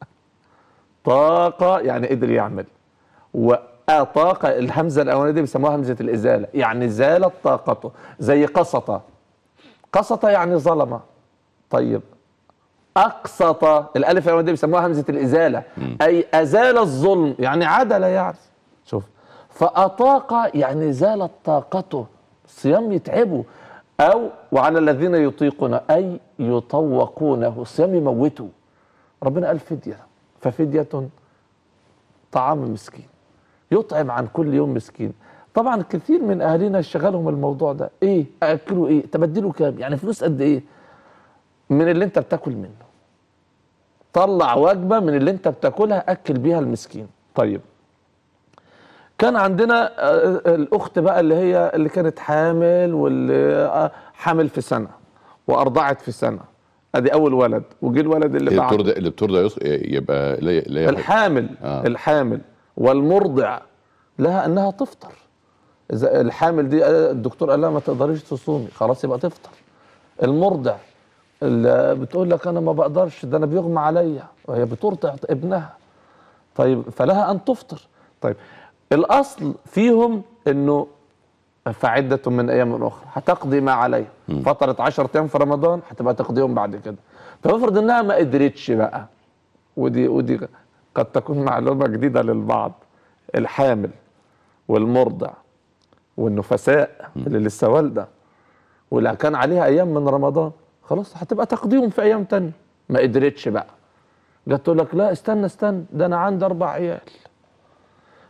طاقة يعني قدر يعمل وأطاق الهمزة الأولانية دي بيسموها همزة الإزالة يعني زالت طاقته زي قسط قسط يعني ظلم طيب أقسط الألف الأولانية دي بيسموها همزة الإزالة أي أزال الظلم يعني عدل يعني شوف فأطاق يعني زالت طاقته الصيام يتعبه أو وعلى الذين يطيقون أي يطوقونه الصيام يموته ربنا قال فدية ففدية طعام مسكين يطعم عن كل يوم مسكين طبعا كثير من اهالينا شغلهم الموضوع ده ايه اكلوا ايه تبدلوا كام يعني فلوس قد ايه من اللي انت بتاكل منه طلع وجبه من اللي انت بتاكلها اكل بيها المسكين طيب كان عندنا آه، الاخت بقى اللي هي اللي كانت حامل واللي آه، حامل في سنه وارضعت في سنه ادي اول ولد وجه الولد اللي اللي بعده بترضع اللي بترضع يص- يبقى لا لا ياخد- الحامل آه. آه. الحامل والمرضع لها انها تفطر اذا الحامل دي آه، الدكتور قال لها ما تقدريش تصومي خلاص يبقى تفطر المرضع اللي بتقول لك انا ما بقدرش ده انا بيغمى عليا وهي بترضع ابنها طيب فلها ان تفطر طيب الاصل فيهم انه فعدة من ايام اخرى هتقضي ما عليها فترة 10 ايام في رمضان هتبقى تقضيهم بعد كده فافرض انها ما قدرتش بقى ودي ودي قد تكون معلومة جديدة للبعض الحامل والمرضع والنفساء اللي لسه والدة واللي كان عليها ايام من رمضان خلاص هتبقى تقضيهم في ايام تانية ما قدرتش بقى جت تقول لك لا استنى استنى ده انا عندي اربع عيال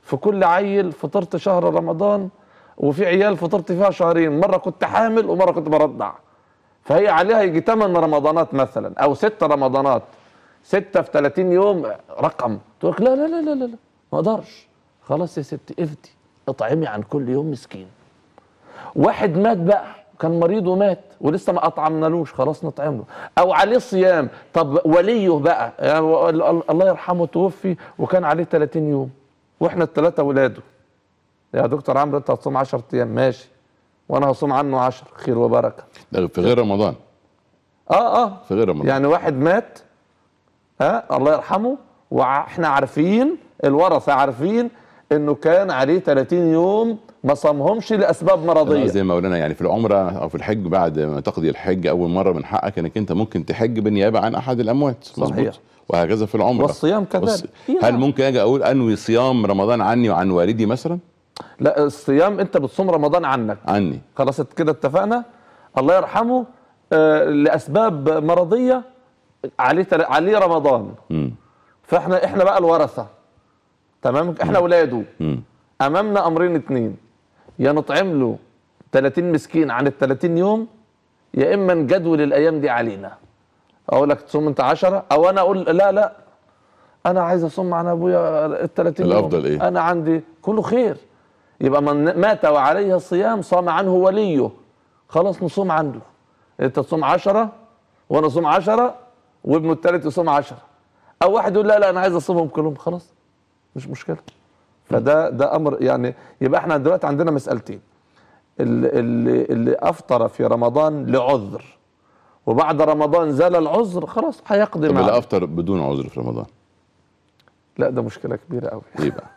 في كل عيل فطرت شهر رمضان وفي عيال فطرت فيها شهرين مره كنت حامل ومره كنت برضع فهي عليها يجي 8 رمضانات مثلا او 6 رمضانات 6 في 30 يوم رقم تقول لك لا لا لا لا لا لا، ما اقدرش خلاص يا ستي افدي اطعمي عن كل يوم مسكين واحد مات بقى كان مريض ومات ولسه ما اطعمنالوش خلاص نطعم له او عليه صيام طب وليه بقى يعني ال- ال- الله يرحمه توفي وكان عليه 30 يوم واحنا الثلاثه ولاده يا دكتور عمرو انت هتصوم 10 ايام ماشي وانا هصوم عنه 10 خير وبركه ده في غير رمضان اه اه في غير رمضان يعني واحد مات ها الله يرحمه واحنا عارفين الورثه عارفين انه كان عليه 30 يوم ما صامهمش لاسباب أنا مرضيه زي ما مولانا يعني في العمره او في الحج بعد ما تقضي الحج اول مره من حقك انك انت ممكن تحج بالنيابه عن احد الاموات صحيح. مظبوط وهكذا في العمره والصيام كذلك. والص- هل ممكن اجي اقول انوي صيام رمضان عني وعن والدي مثلا لا الصيام انت بتصوم رمضان عنك عني خلاص كده اتفقنا الله يرحمه آه لاسباب مرضيه عليه تل... عليه رمضان امم فاحنا احنا بقى الورثه تمام احنا اولاده امم امامنا امرين اتنين يا نطعم له 30 مسكين عن ال 30 يوم يا اما نجدول الايام دي علينا اقول لك تصوم انت 10 او انا اقول لا لا انا عايز اصوم عن ابويا ال 30 يوم الأفضل إيه؟ انا عندي كله خير يبقى من مات وعليه الصيام صام عنه وليه خلاص نصوم عنده انت تصوم 10 وانا اصوم 10 وابنه الثالث يصوم 10 او واحد يقول لا لا انا عايز اصومهم كلهم خلاص مش مشكله فده ده امر يعني يبقى احنا دلوقتي عندنا مسالتين اللي, اللي, اللي افطر في رمضان لعذر وبعد رمضان زال العذر خلاص هيقضي طب معه اللي افطر بدون عذر في رمضان لا ده مشكله كبيره قوي ايه بقى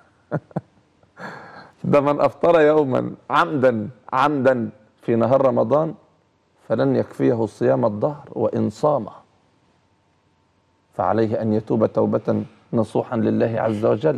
ده من افطر يوما عمدا عمدا في نهار رمضان فلن يكفيه صيام الدهر وان صام فعليه ان يتوب توبه نصوحا لله عز وجل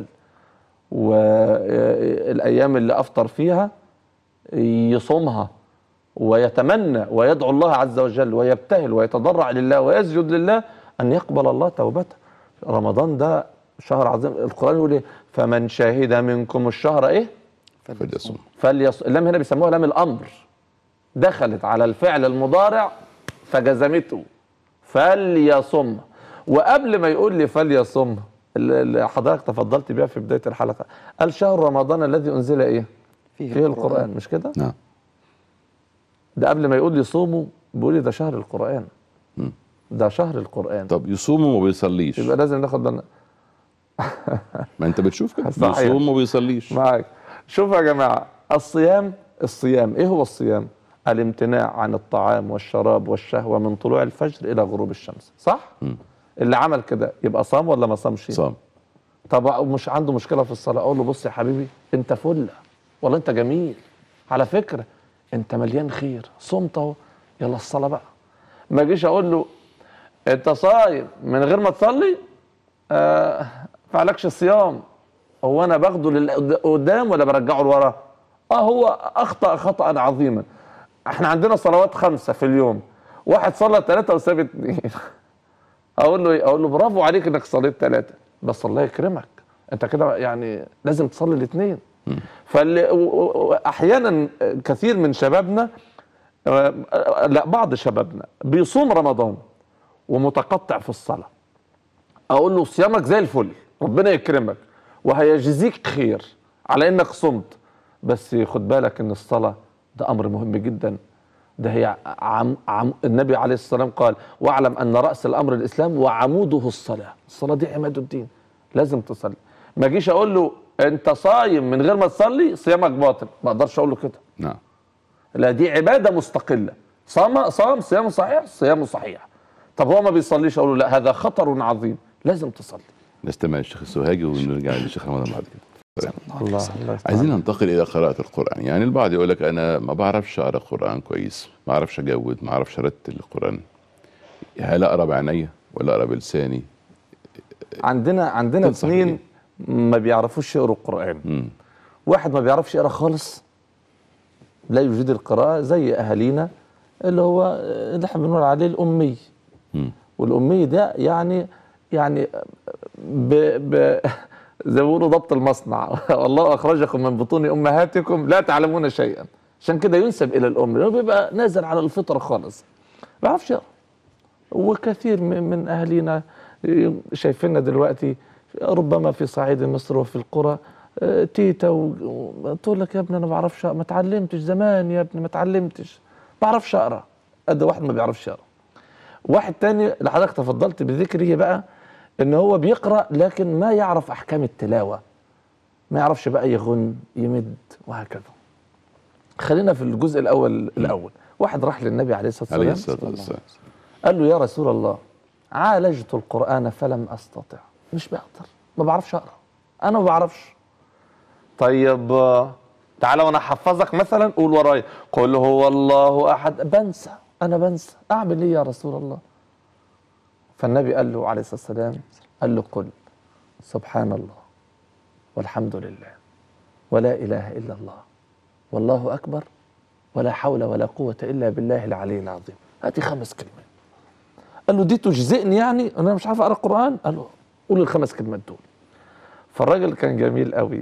والايام اللي افطر فيها يصومها ويتمنى ويدعو الله عز وجل ويبتهل ويتضرع لله ويسجد لله ان يقبل الله توبته رمضان ده شهر عظيم القران يقول ايه فمن شهد منكم الشهر ايه فليصوم فليص اللام هنا بيسموها لام الامر دخلت على الفعل المضارع فجزمته فليصم وقبل ما يقول لي فليصم اللي حضرتك تفضلت بيها في بدايه الحلقه قال شهر رمضان الذي انزل ايه فيه, فيه القران مش كده نعم ده قبل ما يقول لي صوموا بيقول لي ده شهر القران مم. ده شهر القران طب يصوم وما بيصليش يبقى لازم ناخد بالنا ما انت بتشوف كده صحيح. بيصوم وما بيصليش معاك شوفوا يا جماعه الصيام الصيام ايه هو الصيام الامتناع عن الطعام والشراب والشهوه من طلوع الفجر الى غروب الشمس صح مم. اللي عمل كده يبقى صام ولا ما صامش صام طب مش عنده مشكله في الصلاه اقول له بص يا حبيبي انت فله والله انت جميل على فكره انت مليان خير صمت اهو يلا الصلاه بقى ما اجيش اقول له انت صايم من غير ما تصلي آه فعلكش الصيام هو انا باخده لقدام ولا برجعه لورا اه هو اخطا خطا عظيما احنا عندنا صلوات خمسه في اليوم واحد صلى ثلاثه وساب اثنين اقول له ايه اقول له برافو عليك انك صليت ثلاثه بس الله يكرمك انت كده يعني لازم تصلي الاثنين فاحيانا كثير من شبابنا آه، آه، لا بعض شبابنا بيصوم رمضان ومتقطع في الصلاه اقول له صيامك زي الفل ربنا يكرمك وهيجزيك خير على انك صمت بس خد بالك ان الصلاه ده امر مهم جدا ده هي عم عم النبي عليه الصلاه والسلام قال واعلم ان راس الامر الاسلام وعموده الصلاه الصلاه دي عماد الدين لازم تصلي ما اجيش اقول له انت صايم من غير ما تصلي صيامك باطل ما اقدرش اقول له كده نعم لا دي عباده مستقله صام صام صيامه صحيح صيامه صحيح طب هو ما بيصليش اقول له لا هذا خطر عظيم لازم تصلي نستمع الشيخ السوهاجي ونرجع للشيخ رمضان بعد كده الله الله عايزين ننتقل الى قراءة القرآن يعني البعض يقول لك انا ما بعرفش اقرا القرآن كويس ما اعرفش اجود ما اعرفش ارتل القرآن هل اقرا بعينيا ولا اقرا بلساني عندنا عندنا تنصح اثنين ما بيعرفوش يقروا القران مم. واحد ما بيعرفش يقرا خالص لا يجيد القراءه زي اهالينا اللي هو اللي احنا بنقول عليه الامي مم. والامي ده يعني يعني ب ب زي ما بيقولوا ضبط المصنع والله اخرجكم من بطون امهاتكم لا تعلمون شيئا عشان كده ينسب الى الام لانه بيبقى نازل على الفطره خالص ما بيعرفش يقرا وكثير من من اهالينا شايفيننا دلوقتي ربما في صعيد مصر وفي القرى آه، تيتا و- تقول لك يا ابني انا ما بعرفش أقرأ. ما اتعلمتش زمان يا ابني ما اتعلمتش ما بعرفش اقرا قد واحد ما بيعرفش يقرا واحد تاني اللي حضرتك تفضلت بذكره بقى ان هو بيقرا لكن ما يعرف احكام التلاوه ما يعرفش بقى يغن يمد وهكذا خلينا في الجزء الاول الاول واحد راح للنبي عليه الصلاه عليه والسلام الصلاه والسلام قال له يا رسول الله عالجت القرآن فلم أستطع مش بقدر ما بعرفش أقرأ أنا ما بعرفش طيب آه، تعالى وأنا أحفظك مثلا قول ورايا قل هو الله أحد بنسى أنا بنسى أعمل إيه يا رسول الله فالنبي قال له عليه الصلاة والسلام قال له قل سبحان الله والحمد لله ولا إله إلا الله والله أكبر ولا حول ولا قوة إلا بالله العلي العظيم هاتي خمس كلمات قال له دي تجزئني يعني انا مش عارف اقرا القران قال له قول الخمس كلمات دول فالراجل كان جميل قوي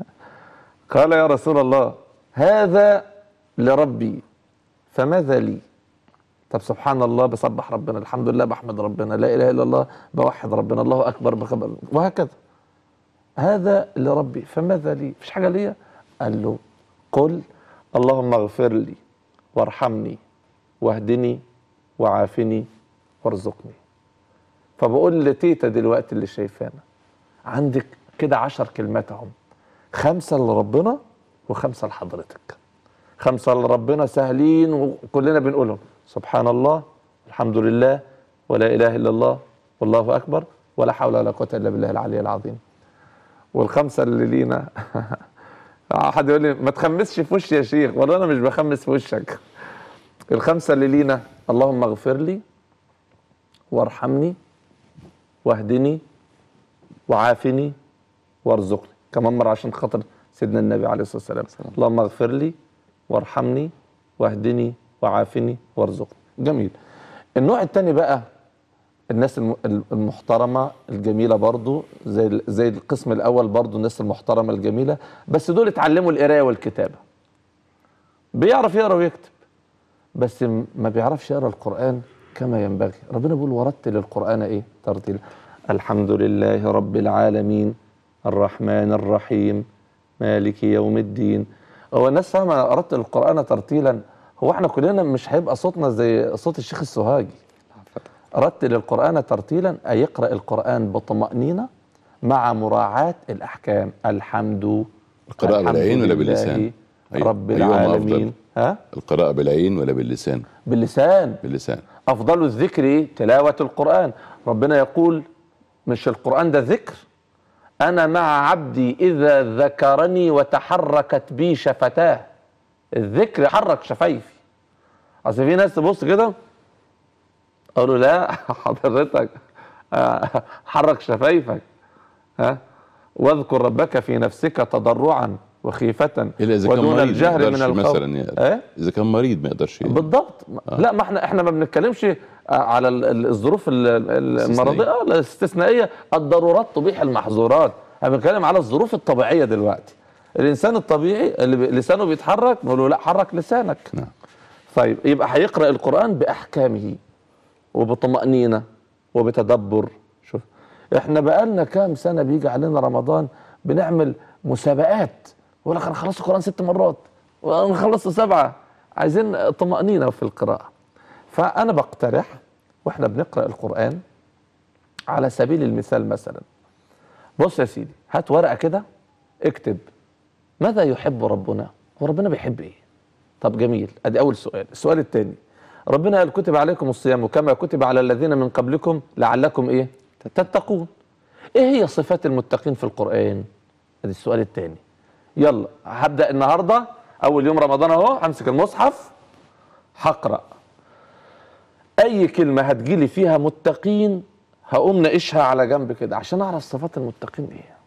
قال يا رسول الله هذا لربي فماذا لي طب سبحان الله بسبح ربنا الحمد لله بحمد ربنا لا اله الا الله بوحد ربنا الله اكبر بخبر وهكذا هذا لربي فماذا لي مفيش حاجه ليا قال له قل اللهم اغفر لي وارحمني واهدني وعافني وارزقني فبقول لتيتا دلوقتي اللي شايفانا عندك كده عشر كلمات اهم خمسة لربنا وخمسة لحضرتك خمسة لربنا سهلين وكلنا بنقولهم سبحان الله الحمد لله ولا إله إلا الله والله أكبر ولا حول ولا قوة إلا بالله العلي العظيم والخمسة اللي لينا حد يقول لي ما تخمسش في وشي يا شيخ والله أنا مش بخمس في وشك الخمسة اللي لينا اللهم اغفر لي وارحمني واهدني وعافني وارزقني كمان مرة عشان خاطر سيدنا النبي عليه الصلاة والسلام اللهم اغفر لي وارحمني واهدني وعافني وارزقني جميل النوع الثاني بقى الناس الم- المحترمة الجميلة برضو زي ال- زي القسم الأول برضو الناس المحترمة الجميلة بس دول اتعلموا القراية والكتابة بيعرف يقرا ويكتب بس م- ما بيعرفش يقرا القرآن كما ينبغي ربنا بيقول ورتل القرآن ايه ترتيل الحمد لله رب العالمين الرحمن الرحيم مالك يوم الدين هو الناس فاهمه رتل القرآن ترتيلا هو احنا كلنا مش هيبقى صوتنا زي صوت الشيخ السوهاجي رتل القرآن ترتيلا أي يقرأ القرآن بطمأنينة مع مراعاة الأحكام الحمد القراءة الحمد بالعين ولا لله باللسان؟ أي- رب أيهما العالمين ها القراءة بالعين ولا باللسان؟ باللسان باللسان أفضل الذكر إيه؟ تلاوة القرآن ربنا يقول مش القرآن ده ذكر أنا مع عبدي إذا ذكرني وتحركت بي شفتاه الذكر حرك شفايفي أصل في ناس تبص كده أقول له لا حضرتك آه، حرك شفايفك ها واذكر ربك في نفسك تضرعا وخيفة إلا إذا كان ودون مريض الجهر ما من يقدرش الخوف مثلا يعني إيه؟ إذا كان مريض ما يقدرش بالضبط لا ما احنا احنا ما بنتكلمش آه، على ال- ال- الظروف ال- ال- المرضيه آه، لا، الاستثنائيه الضرورات تبيح المحظورات انا بنتكلم على الظروف الطبيعيه دلوقتي الانسان الطبيعي اللي ب- لسانه بيتحرك نقول له لا حرك لسانك نعم. طيب يبقى هيقرا القران باحكامه وبطمانينه وبتدبر شوف احنا بقالنا كام سنه بيجي علينا رمضان بنعمل مسابقات يقول لك انا خلصت القران ست مرات وانا خلصت سبعه عايزين طمانينه في القراءه فانا بقترح واحنا بنقرا القران على سبيل المثال مثلا بص يا سيدي هات ورقه كده اكتب ماذا يحب ربنا هو ربنا بيحب ايه طب جميل ادي اول سؤال السؤال الثاني ربنا قال كتب عليكم الصيام كما كتب على الذين من قبلكم لعلكم ايه تتقون ايه هي صفات المتقين في القران ادي السؤال الثاني يلا هبدا النهارده اول يوم رمضان اهو همسك المصحف هقرا اي كلمه هتجيلي فيها متقين هقوم ناقشها على جنب كده عشان اعرف صفات المتقين ايه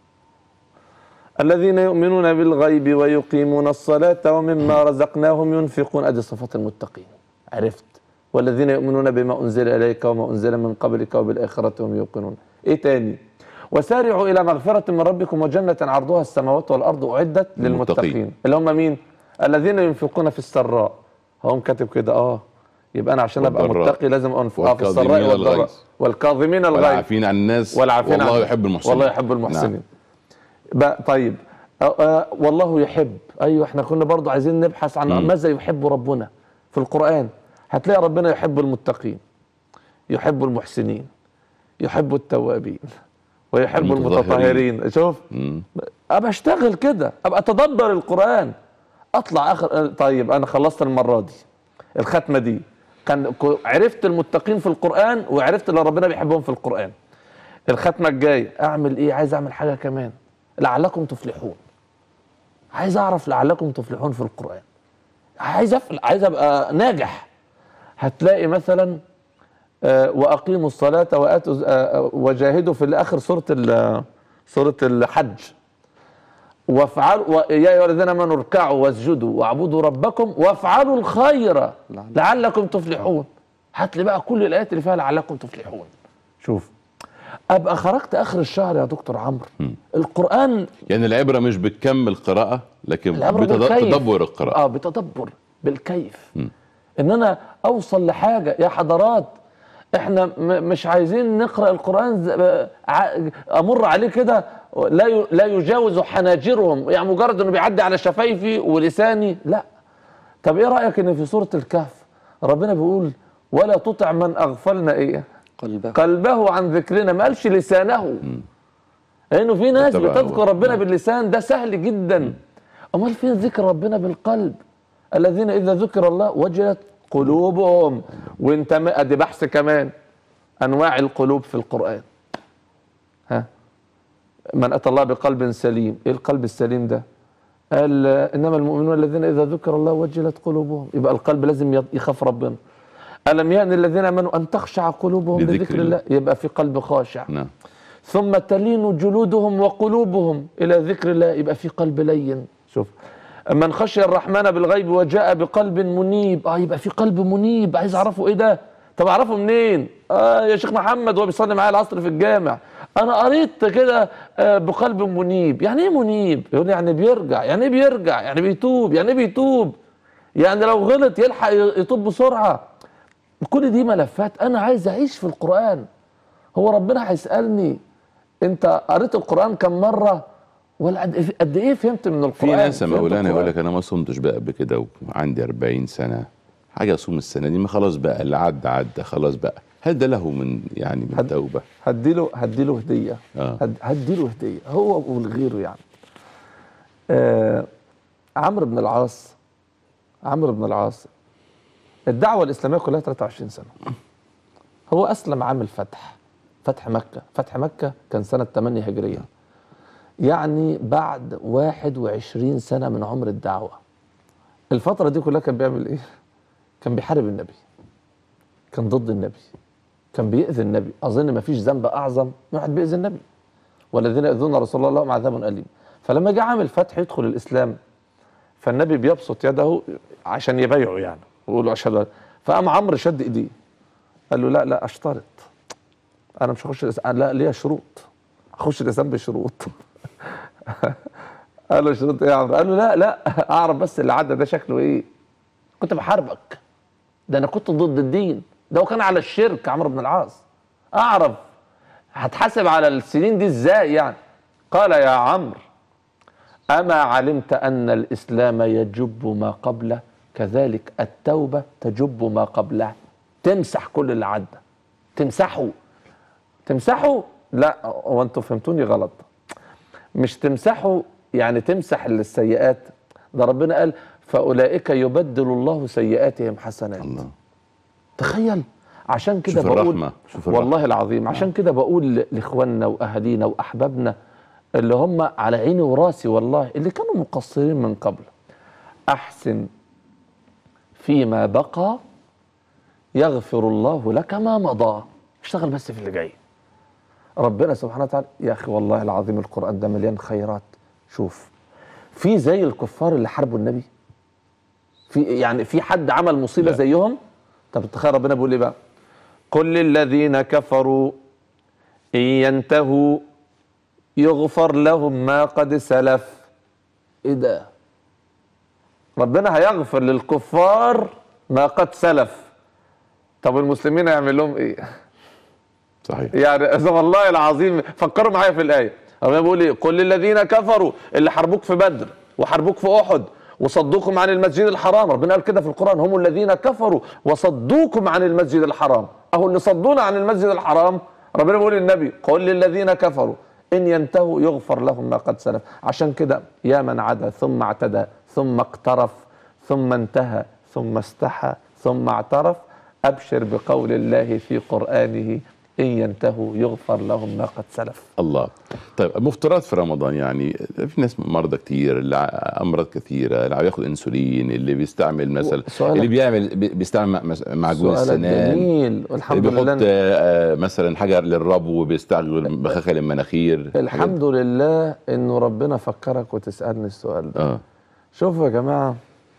الذين يؤمنون بالغيب ويقيمون الصلاة ومما رزقناهم ينفقون ادي صفات المتقين عرفت والذين يؤمنون بما انزل اليك وما انزل من قبلك وبالاخرة هم يوقنون ايه تاني وسارعوا الى مغفره من ربكم وجنه عرضها السماوات والارض اعدت للمتقين. للمتقين اللي هم مين الذين ينفقون في السراء هم كاتب كده اه يبقى انا عشان ابقى والضراء. متقي لازم انفق آه في السراء والكاظمين والضراء الغيظ. والكاظمين الغيظ والعافين عن الناس والعافين والله عن- يحب المحسنين والله يحب المحسنين نعم. بقى طيب آه آه والله يحب ايوه احنا كنا برضو عايزين نبحث عن مم. ماذا يحب ربنا في القران هتلاقي ربنا يحب المتقين يحب المحسنين يحب التوابين ويحب المتطهرين. المتطهرين شوف مم. ابقى اشتغل كده ابقى اتدبر القران اطلع اخر طيب انا خلصت المره دي الختمه دي كان ك- عرفت المتقين في القران وعرفت اللي ربنا بيحبهم في القران الختمه الجايه اعمل ايه عايز اعمل حاجه كمان لعلكم تفلحون عايز اعرف لعلكم تفلحون في القران عايز أفل... عايز ابقى ناجح هتلاقي مثلا آه، واقيموا الصلاه واتوا آه، آه، وجاهدوا في الاخر سوره ال- سوره الحج وافعلوا و- يا ايها الذين امنوا اركعوا واسجدوا واعبدوا ربكم وافعلوا الخير لعل- لعلكم تفلحون هات لي بقى كل الايات اللي فيها لعلكم تفلحون شوف ابقى خرجت اخر الشهر يا دكتور عمرو القران يعني العبره مش بكم القراءه لكن العبرة بتد- بالكيف. تدبر القراءه اه بتدبر بالكيف ان انا اوصل لحاجه يا حضرات احنا م- مش عايزين نقرا القران ز- آه، ع- امر عليه كده لا ي- لا يجاوز حناجرهم يعني مجرد انه بيعدي على شفايفي ولساني لا طب ايه رايك ان في سوره الكهف ربنا بيقول ولا تطع من اغفلنا ايه قلبه قلبه عن ذكرنا ما قالش لسانه لانه في ناس اتبعه. بتذكر ربنا نعم. باللسان ده سهل جدا امال فين ذكر ربنا بالقلب الذين اذا ذكر الله وجلت قلوبهم وانت م- ادي بحث كمان انواع القلوب في القران ها من اتى الله بقلب سليم ايه القلب السليم ده قال آه، انما المؤمنون الذين اذا ذكر الله وجلت قلوبهم يبقى القلب لازم يض- يخاف ربنا الم يأن الذين امنوا ان تخشع قلوبهم لذكر لذكر الله يبقى في قلب خاشع نعم ثم تلين جلودهم وقلوبهم الى ذكر الله يبقى في قلب لين شوف من خشي الرحمن بالغيب وجاء بقلب منيب اه يبقى في قلب منيب عايز اعرفه ايه ده طب اعرفه منين اه يا شيخ محمد وهو بيصلي معايا العصر في الجامع انا قريت كده آه بقلب منيب يعني ايه منيب يقول لي يعني بيرجع يعني ايه بيرجع يعني بيتوب يعني ايه بيتوب يعني لو غلط يلحق يتوب بسرعه كل دي ملفات انا عايز اعيش في القران هو ربنا هيسالني انت قريت القران كم مره ولا قد قد ايه فهمت من القران في ناس يا فهمت مولانا يقول القرآن؟ لك انا ما صمتش بقى قبل كده وعندي 40 سنه حاجه اصوم السنه دي ما خلاص بقى اللي عدى عدى خلاص بقى هل ده له من يعني من هد- توبه هديله هديله هديه آه. هد- هديله هديه هو والغيره يعني آه عمرو بن العاص عمرو بن العاص الدعوه الاسلاميه كلها 23 سنه هو اسلم عام الفتح فتح مكه فتح مكه كان سنه 8 هجريه يعني بعد 21 سنه من عمر الدعوه الفتره دي كلها كان بيعمل ايه كان بيحارب النبي كان ضد النبي كان بيأذي النبي أظن ما فيش ذنب أعظم من واحد بيأذي النبي والذين يؤذون رسول الله لهم عذاب أليم فلما جه عامل فتح يدخل الإسلام فالنبي بيبسط يده عشان يبايعه يعني ويقول له أشهد أن- فقام عمرو شد إيديه قال له لا لا أشترط أنا مش هخش الإسلام لا ليا شروط أخش الإسلام بشروط قال له شروط إيه يا عمرو؟ قال له لا لا أعرف بس اللي عدى ده شكله إيه كنت بحاربك ده انا كنت ضد الدين ده هو كان على الشرك عمرو بن العاص اعرف هتحاسب على السنين دي ازاي يعني قال يا عمرو اما علمت ان الاسلام يجب ما قبله كذلك التوبه تجب ما قبلها تمسح كل اللي عدى تمسحه تمسحه لا هو انتوا فهمتوني غلط مش تمسحه يعني تمسح السيئات ده ربنا قال فاولئك يبدل الله سيئاتهم حسنات الله تخيل عشان كده شوف بقول الرحمة، شوف الرحمة. والله العظيم عشان كده بقول ل- لاخواننا واهالينا واحبابنا اللي هم على عيني وراسي والله اللي كانوا مقصرين من قبل احسن فيما بقى يغفر الله لك ما مضى اشتغل بس في اللي جاي ربنا سبحانه وتعالى يا اخي والله العظيم القران ده مليان خيرات شوف في زي الكفار اللي حاربوا النبي في يعني في حد عمل مصيبه لا. زيهم طب تخيل ربنا بيقول ايه بقى قل للذين كفروا ان ينتهوا يغفر لهم ما قد سلف ايه ده ربنا هيغفر للكفار ما قد سلف طب المسلمين هيعمل لهم ايه صحيح يعني إذا والله العظيم فكروا معايا في الآية ربنا بيقول ايه قل للذين كفروا اللي حاربوك في بدر وحاربوك في أحد وصدوكم عن المسجد الحرام ربنا قال كده في القرآن هم الذين كفروا وصدوكم عن المسجد الحرام أهو اللي صدونا عن المسجد الحرام ربنا بيقول للنبي قل للذين كفروا إن ينتهوا يغفر لهم ما قد سلف عشان كده يا من عدا ثم اعتدى ثم اقترف ثم انتهى ثم استحى ثم اعترف أبشر بقول الله في قرآنه إن ينتهوا يغفر لهم ما قد سلف الله طيب المفطرات في رمضان يعني في ناس مرضى كتير اللي ع- امراض كثيره اللي عم ياخذ انسولين اللي بيستعمل مثلا سؤالك- اللي بيعمل بي- بيستعمل مس- معجون سؤالك السنان جميل اللي والحمد بيحط لله آه، مثلا حجر للربو وبيستعمل بخاخه المناخير الحمد لله انه ربنا فكرك وتسالني السؤال ده اه شوفوا يا جماعه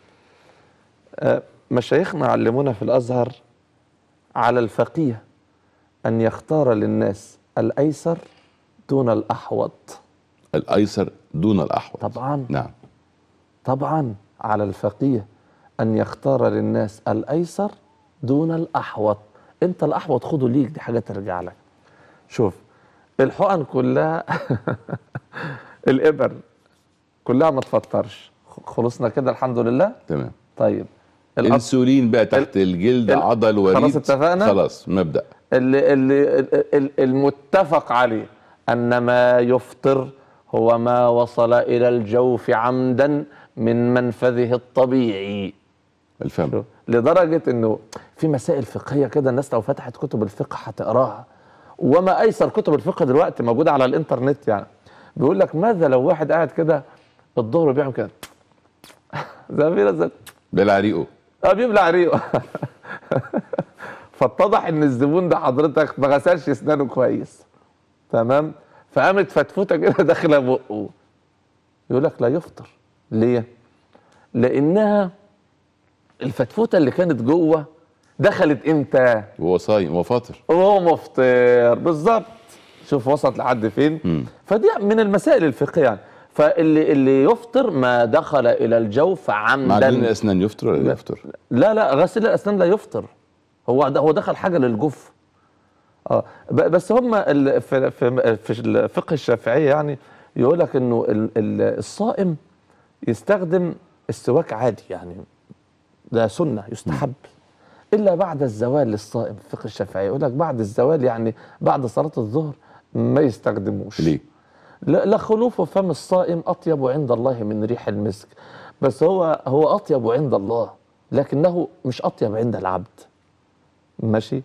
آه، مشايخنا علمونا في الازهر على الفقيه ان يختار للناس الايسر دون الاحوط الايسر دون الاحوط طبعا نعم طبعا على الفقيه ان يختار للناس الايسر دون الاحوط انت الاحوط خده ليك دي حاجه ترجع لك شوف الحقن كلها الابر كلها ما تفطرش خلصنا كده الحمد لله تمام طيب الأط- الانسولين بقى تحت الجلد ال- عضل وريد خلاص اتفقنا؟ خلاص مبدا اللي اللي ال- ال- المتفق عليه ان ما يفطر هو ما وصل الى الجوف عمدا من منفذه الطبيعي الفم شوف، لدرجه انه في مسائل فقهيه كده الناس لو فتحت كتب الفقه هتقراها وما ايسر كتب الفقه دلوقتي موجوده على الانترنت يعني بيقول لك ماذا لو واحد قاعد كده الظهر بيعمل كده زي ما في ناس بلع ريقه اه بيبلع ريقه فاتضح ان الزبون ده حضرتك ما غسلش اسنانه كويس تمام فقامت فتفوته كده داخله بقه يقول لك لا يفطر ليه؟ لانها الفتفوته اللي كانت جوه دخلت امتى؟ وهو صايم وهو فاطر وهو مفطر بالظبط شوف وصلت لحد فين مم. فدي من المسائل الفقهيه يعني فاللي اللي يفطر ما دخل الى الجوف معجون عمدا الاسنان يفطر ولا لا يفطر؟ لا لا غسيل الاسنان لا يفطر هو ده هو دخل حاجه للجف اه ب- بس هم ال- في في في الفقه الشافعيه يعني يقول لك انه ال- ال- الصائم يستخدم السواك عادي يعني ده سنه يستحب الا بعد الزوال للصائم في الفقه الشافعي يقول لك بعد الزوال يعني بعد صلاه الظهر ما يستخدموش ليه؟ لا لا خلوف فم الصائم اطيب عند الله من ريح المسك بس هو هو اطيب عند الله لكنه مش اطيب عند العبد ماشي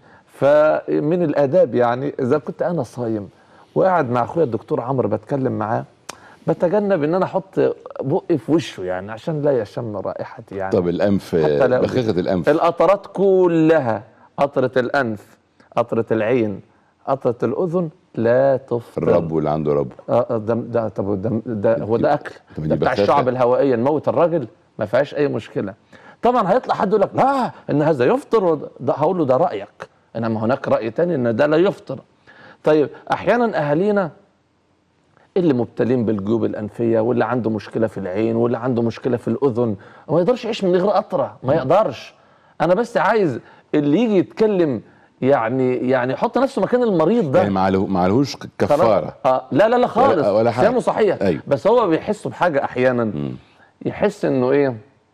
فمن الاداب يعني اذا كنت انا صايم وقاعد مع اخويا الدكتور عمرو بتكلم معاه بتجنب ان انا احط بقي في وشه يعني عشان لا يشم رائحتي يعني طب الانف حتى لو- بخاخه الانف القطرات كلها قطرة الأنف قطرة العين قطرة الأذن لا تفطر الرب اللي عنده رب اه آه، ده ده طب ده, ده هو ده أكل طب دي ده بتاع بخاخة. الشعب الهوائية نموت الراجل ما فيهاش أي مشكلة طبعا هيطلع حد يقول لك لا إن هذا يفطر وده- ده هقول له ده رأيك إنما هناك رأي تاني إن ده لا يفطر طيب أحيانا أهالينا اللي مبتلين بالجيوب الانفيه واللي عنده مشكله في العين واللي عنده مشكله في الاذن ما يقدرش يعيش من غير قطره ما يقدرش انا بس عايز اللي يجي يتكلم يعني يعني يحط نفسه مكان المريض ده يعني ما عليه- ما عليهوش خلاص؟ كفاره آه لا لا لا خالص ولا- ولا حاجة. كلامه صحيح أيوة. بس هو بيحس بحاجه احيانا يحس انه ايه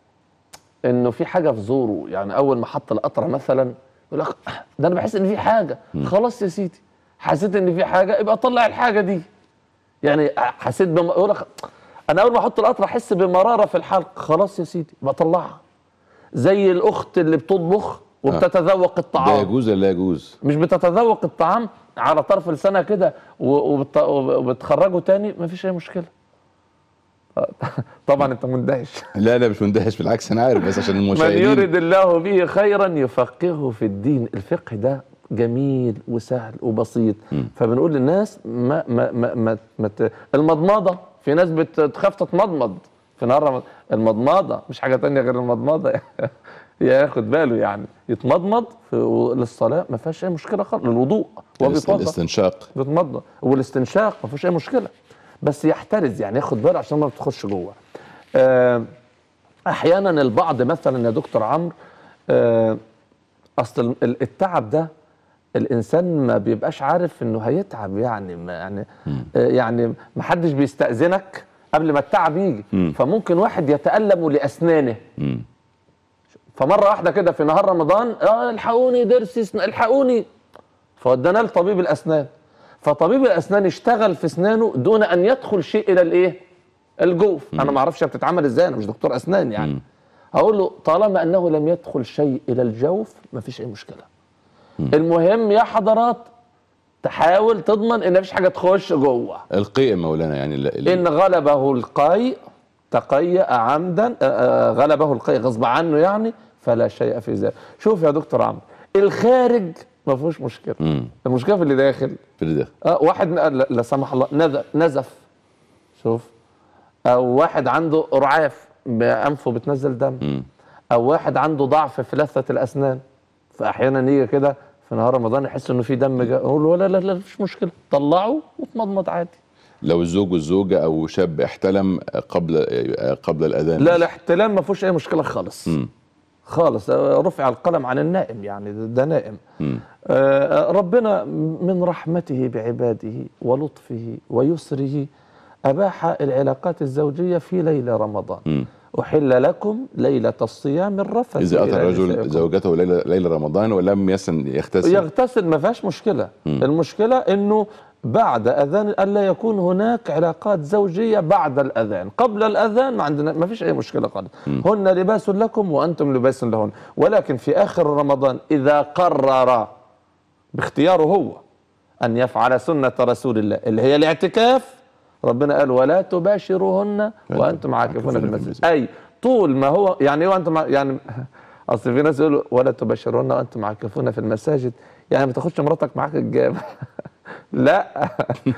انه في حاجه في زوره يعني اول ما حط القطره مثلا يقول لك ده انا بحس ان في حاجه خلاص يا سيدي حسيت ان في حاجه يبقى طلع الحاجه دي يعني حسيت بم... يقول لك انا اول ما احط القطره احس بمراره في الحلق خلاص يا سيدي يبقى طلعها زي الاخت اللي بتطبخ وبتتذوق ده الطعام يجوز ولا لا يجوز؟ مش بتتذوق الطعام على طرف لسانها كده و- وبت- وبتخرجه تاني مفيش اي مشكله طبعا انت مندهش لا لا مش مندهش بالعكس انا عارف بس عشان من المشاهدين يرد الله به خيرا يفقهه في الدين الفقه ده جميل وسهل وبسيط فبنقول للناس ما ما ما, ما, ما ت... المضمضه في ناس بتخاف تتمضمض في نهار رمضان المضمضه مش حاجه تانية غير المضمضه ياخد باله يعني يتمضمض في للصلاه ما فيهاش اي مشكله خالص للوضوء هو الاست- بيتوضا الاستنشاق بيتمضمض والاستنشاق ما فيهوش اي مشكله بس يحترز يعني ياخد باله عشان ما تخش جوه آه، احيانا البعض مثلا يا دكتور عمرو آه، اصل ال- التعب ده الانسان ما بيبقاش عارف انه هيتعب يعني ما يعني آه، يعني ما حدش بيستاذنك قبل ما التعب يجي مم. فممكن واحد يتالم لاسنانه مم. فمره واحده كده في نهار رمضان اه الحقوني ضرسي سن- الحقوني فودانا لطبيب الاسنان فطبيب الاسنان اشتغل في اسنانه دون ان يدخل شيء الى الايه الجوف انا ما اعرفش هي بتتعمل ازاي انا مش دكتور اسنان يعني مم. هقول له طالما انه لم يدخل شيء الى الجوف ما فيش اي مشكله المهم يا حضرات تحاول تضمن ان مفيش حاجه تخش جوه القيء يا مولانا يعني ال- ال- ان غلبه القيء تقيأ عمدا آه، آه، غلبه القيء غصب عنه يعني فلا شيء في ذلك شوف يا دكتور عمرو الخارج ما فيهوش مشكله مم. المشكله في اللي داخل في الداخل آه واحد ن- لا لا سمح الله نزف نزف شوف او واحد عنده رعاف بانفه بتنزل دم مم. او واحد عنده ضعف في لثه الاسنان فاحيانا يجي كده في نهار رمضان يحس انه في دم جا اقول له لا لا لا مفيش مشكله طلعه وتمضمض عادي لو الزوج والزوجة أو شاب احتلم قبل قبل الأذان لا الاحتلام ما فيهوش اي مشكله خالص مم. خالص آه، رفع القلم عن النائم يعني ده- ده نائم مم. آه، ربنا من رحمته بعباده ولطفه ويسره أباح العلاقات الزوجية في ليل رمضان مم. أحل لكم ليلة الصيام الرفث إذا أتى إلى الرجل نسائكم. زوجته ليلة, ليلة رمضان ولم يسن يغتسل يغتسل ما فيهاش مشكلة المشكلة أنه بعد أذان ألا يكون هناك علاقات زوجية بعد الأذان قبل الأذان ما عندنا ما فيش أي مشكلة خالص هن لباس لكم وأنتم لباس لهن ولكن في آخر رمضان إذا قرر باختياره هو أن يفعل سنة رسول الله اللي هي الاعتكاف ربنا قال ولا تباشروهن وأنتم عاكفون في المسجد أي طول ما هو يعني ايه وانتم مع- يعني اصل في ناس يقولوا ولا تباشرون وانتم عاكفون في المساجد يعني ما تاخدش مراتك معاك الجامع لا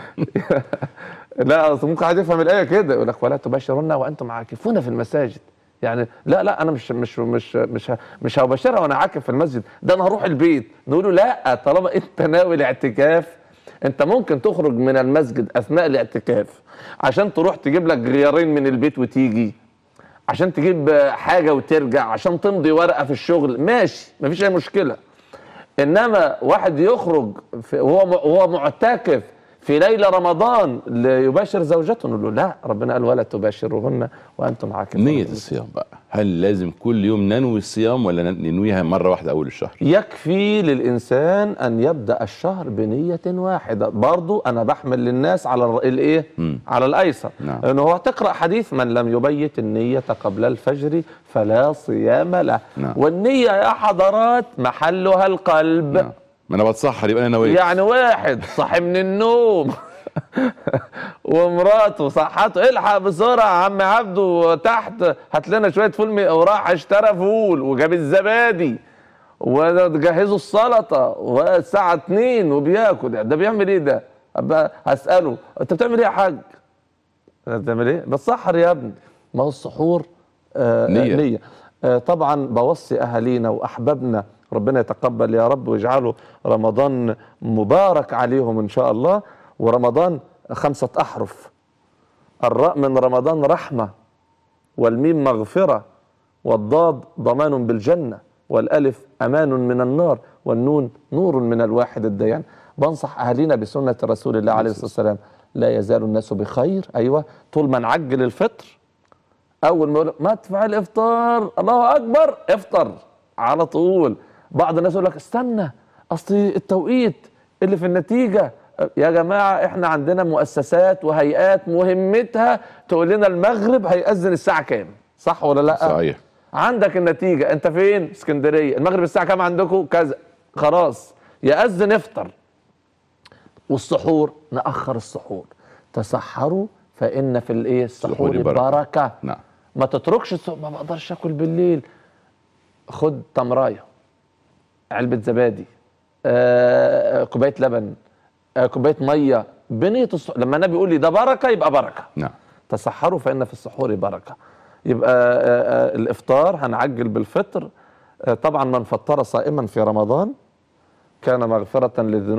لا اصل ممكن حد يفهم الايه كده يقول لك ولا تباشرون وانتم عاكفون في المساجد يعني لا لا انا مش مش مش مش ه- مش هباشرها وانا عاكف في المسجد ده انا هروح البيت نقول له لا طالما انت ناوي الاعتكاف انت ممكن تخرج من المسجد اثناء الاعتكاف عشان تروح تجيب لك غيارين من البيت وتيجي عشان تجيب حاجه وترجع عشان تمضي ورقه في الشغل ماشي مفيش اي مشكله انما واحد يخرج في وهو وهو معتكف في ليله رمضان ليباشر زوجته نقول له لا ربنا قال ولا تباشرهن وانتم عاكفون نية الصيام بقى هل لازم كل يوم ننوي الصيام ولا ننويها مرة واحدة أول الشهر يكفي للإنسان أن يبدأ الشهر بنية واحدة برضو أنا بحمل للناس على الر- الإيه؟ مم. على الأيسر نعم. لأنه هو تقرأ حديث من لم يبيت النية قبل الفجر فلا صيام له نعم. والنية يا حضرات محلها القلب نعم. ما أنا بتصحر يبقى أنا نويت يعني واحد صاحي من النوم ومراته صحته الحق بسرعه يا عم عبده تحت هات لنا شويه فول مي- وراح اشترى فول وجاب الزبادي وجهزوا السلطه والساعه 2 وبياكل ده بيعمل ايه ده؟ أبقى هساله انت بتعمل ايه يا حاج؟ بتعمل ايه؟ بتسحر يا ابني ما هو السحور آه نية. نية, نية. آه طبعا بوصي اهالينا واحبابنا ربنا يتقبل يا رب ويجعله رمضان مبارك عليهم ان شاء الله ورمضان خمسه احرف الراء من رمضان رحمه والميم مغفره والضاد ضمان بالجنه والالف امان من النار والنون نور من الواحد الديان بنصح اهالينا بسنه رسول الله عليه الصلاه والسلام لا يزال الناس بخير ايوه طول ما نعجل الفطر اول ما يقول مدفع الافطار الله اكبر افطر على طول بعض الناس يقول لك استنى اصل التوقيت اللي في النتيجه يا جماعه احنا عندنا مؤسسات وهيئات مهمتها تقول لنا المغرب هيأذن الساعه كام صح ولا لا صحيح عندك النتيجه انت فين اسكندريه المغرب الساعه كام عندكم كذا خلاص يأذن افطر والسحور نأخر السحور تسحروا فإن في الايه السحور السحور بركة. بركة نعم ما تتركش السحور ما بقدرش اكل بالليل خد تمرايه علبه زبادي آه، كوبايه لبن آه، كوبايه ميه بنيه السحور لما النبي يقول لي ده بركه يبقى بركه نعم تسحروا فإن في السحور بركة يبقى آه، آه، الإفطار هنعجل بالفطر آه، طبعا من فطر صائما في رمضان كان مغفرة لذنوبه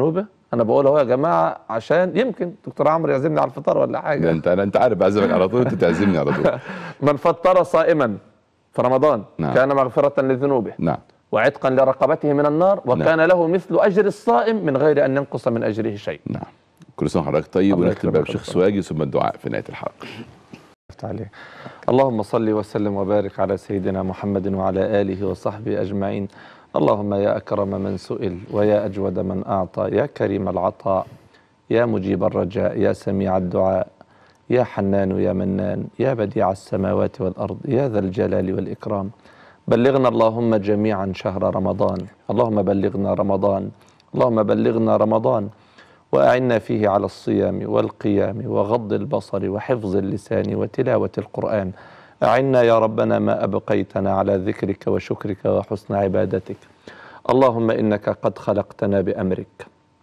انا بقول اهو يا جماعه عشان يمكن دكتور عمرو يعزمني على الفطار ولا ده حاجه انت انت عارف بعزمك على طول انت تعزمني على طول من فطر صائما في رمضان نعم. كان مغفره لذنوبه نعم وعتقا لرقبته من النار وكان له مثل اجر الصائم من غير ان ينقص من اجره شيء نعم كل سنه وحضرتك طيب الله ونختم بقى يكرمك بشيخ يا سواجي ثم الدعاء في نهايه الحلقه يفتح عليه اللهم صل وسلم وبارك على سيدنا محمد وعلى آله وصحبه أجمعين اللهم يا أكرم من سئل ويا أجود من أعطى يا كريم العطاء يا مجيب الرجاء يا سميع الدعاء يا حنان يا منان يا بديع السماوات والأرض يا ذا الجلال والإكرام بلغنا اللهم جميعا شهر رمضان اللهم بلغنا رمضان اللهم بلغنا رمضان وأعنا فيه على الصيام والقيام وغض البصر وحفظ اللسان وتلاوة القرآن أعنا يا ربنا ما أبقيتنا على ذكرك وشكرك وحسن عبادتك اللهم إنك قد خلقتنا بأمرك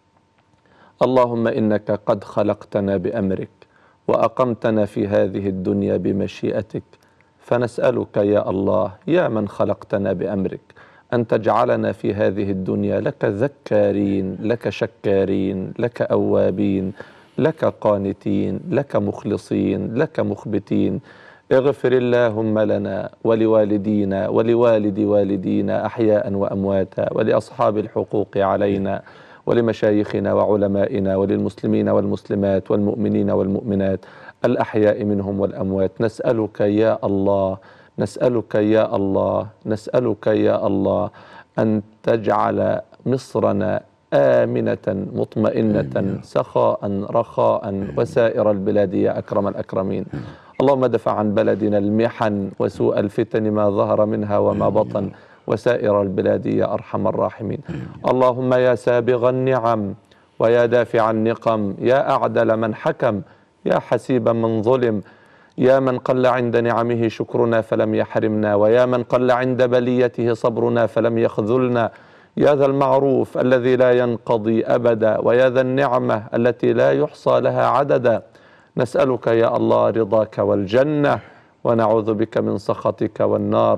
اللهم إنك قد خلقتنا بأمرك وأقمتنا في هذه الدنيا بمشيئتك فنسألك يا الله يا من خلقتنا بأمرك أن تجعلنا في هذه الدنيا لك ذكارين لك شكارين لك أوابين لك قانتين لك مخلصين لك مخبتين اغفر اللهم لنا ولوالدينا ولوالد والدينا أحياء وأمواتا ولأصحاب الحقوق علينا ولمشايخنا وعلمائنا وللمسلمين والمسلمات والمؤمنين والمؤمنات الأحياء منهم والأموات نسألك يا الله نسألك يا الله نسألك يا الله أن تجعل مصرنا آمنة مطمئنة سخاء رخاء وسائر البلاد يا أكرم الأكرمين اللهم دفع عن بلدنا المحن وسوء الفتن ما ظهر منها وما بطن وسائر البلاد يا أرحم الراحمين اللهم يا سابغ النعم ويا دافع النقم يا أعدل من حكم يا حسيب من ظلم يا من قل عند نعمه شكرنا فلم يحرمنا ويا من قل عند بليته صبرنا فلم يخذلنا يا ذا المعروف الذي لا ينقضي ابدا ويا ذا النعمه التي لا يحصى لها عددا نسالك يا الله رضاك والجنه ونعوذ بك من سخطك والنار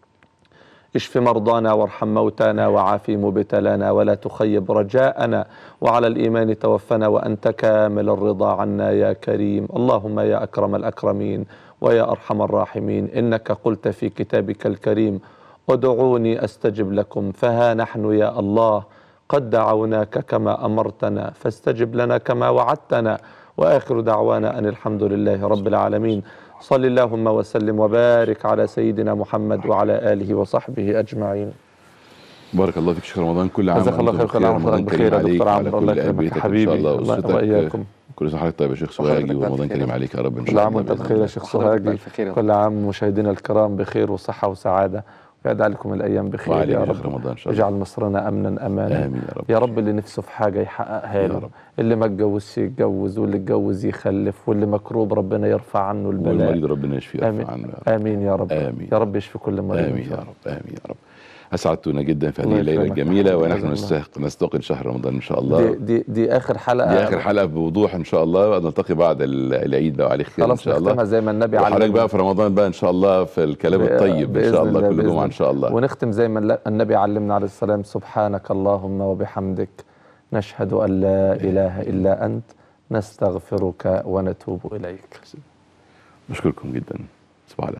اشف مرضانا وارحم موتانا وعافي مبتلانا ولا تخيب رجاءنا وعلى الإيمان توفنا وأنت كامل الرضا عنا يا كريم اللهم يا أكرم الأكرمين ويا أرحم الراحمين إنك قلت في كتابك الكريم ادعوني أستجب لكم فها نحن يا الله قد دعوناك كما أمرتنا فاستجب لنا كما وعدتنا وآخر دعوانا أن الحمد لله رب العالمين صل اللهم وسلم وبارك على سيدنا محمد وعلى آله وصحبه أجمعين بارك الله فيك شيخ رمضان كل عام جزاك الله وأنتم خير، كل عام رمضان وحضرتك كريم بخير يا عليك دكتور وعلى عمرو، الله كل يكرمك بيتك ان حبيبي. شاء الله الله- واسرتك وإياكم. كل سنه وحضرتك طيب يا شيخ وحضرتك سواجي بألف ورمضان خير. كريم عليك يا رب ان كل شاء عام الله وانت بإذن بخير يا الله. شيخ وحضرتك سوهاجي بألف خير يا كل عام مشاهدينا الكرام بخير وصحة وسعادة ويجعل لكم الأيام بخير وعلينا يا يا شيخ رب رمضان ان شاء الله اجعل مصرنا أمنا أمانا امين يا رب يا رب اللي نفسه في حاجة يحققها يا له رب. اللي ما اتجوزش يتجوز واللي اتجوز يخلف واللي مكروب ربنا يرفع عنه البلاء والمريض ربنا يشفيه آمين ويرفع عنه يا رب. آمين يا رب آمين. يا رب يشفي كل مريض إن امين شاء يا الله. رب امين يا رب اسعدتنا جدا في هذه الله الليله يكرمك. الجميله ونحن الله. نستحق نستقبل شهر رمضان ان شاء دي, الله دي, دي آخر حلقة دي اخر حلقه بوضوح ان شاء الله نلتقي بعد ال- العيد لو عليه خير ان خلاص شاء نختمها الله زي ما النبي وحضرتك علمنا. بقى في رمضان بقى ان شاء الله في الكلام ب- الطيب ان بإذن شاء الله الله، كل بإذن جمعه ان شاء الله ونختم زي ما الل- النبي علمنا عليه السلام سبحانك اللهم وبحمدك نشهد أن لا إله إلا أنت نستغفرك ونتوب إليك بشكركم جدا صباح الخير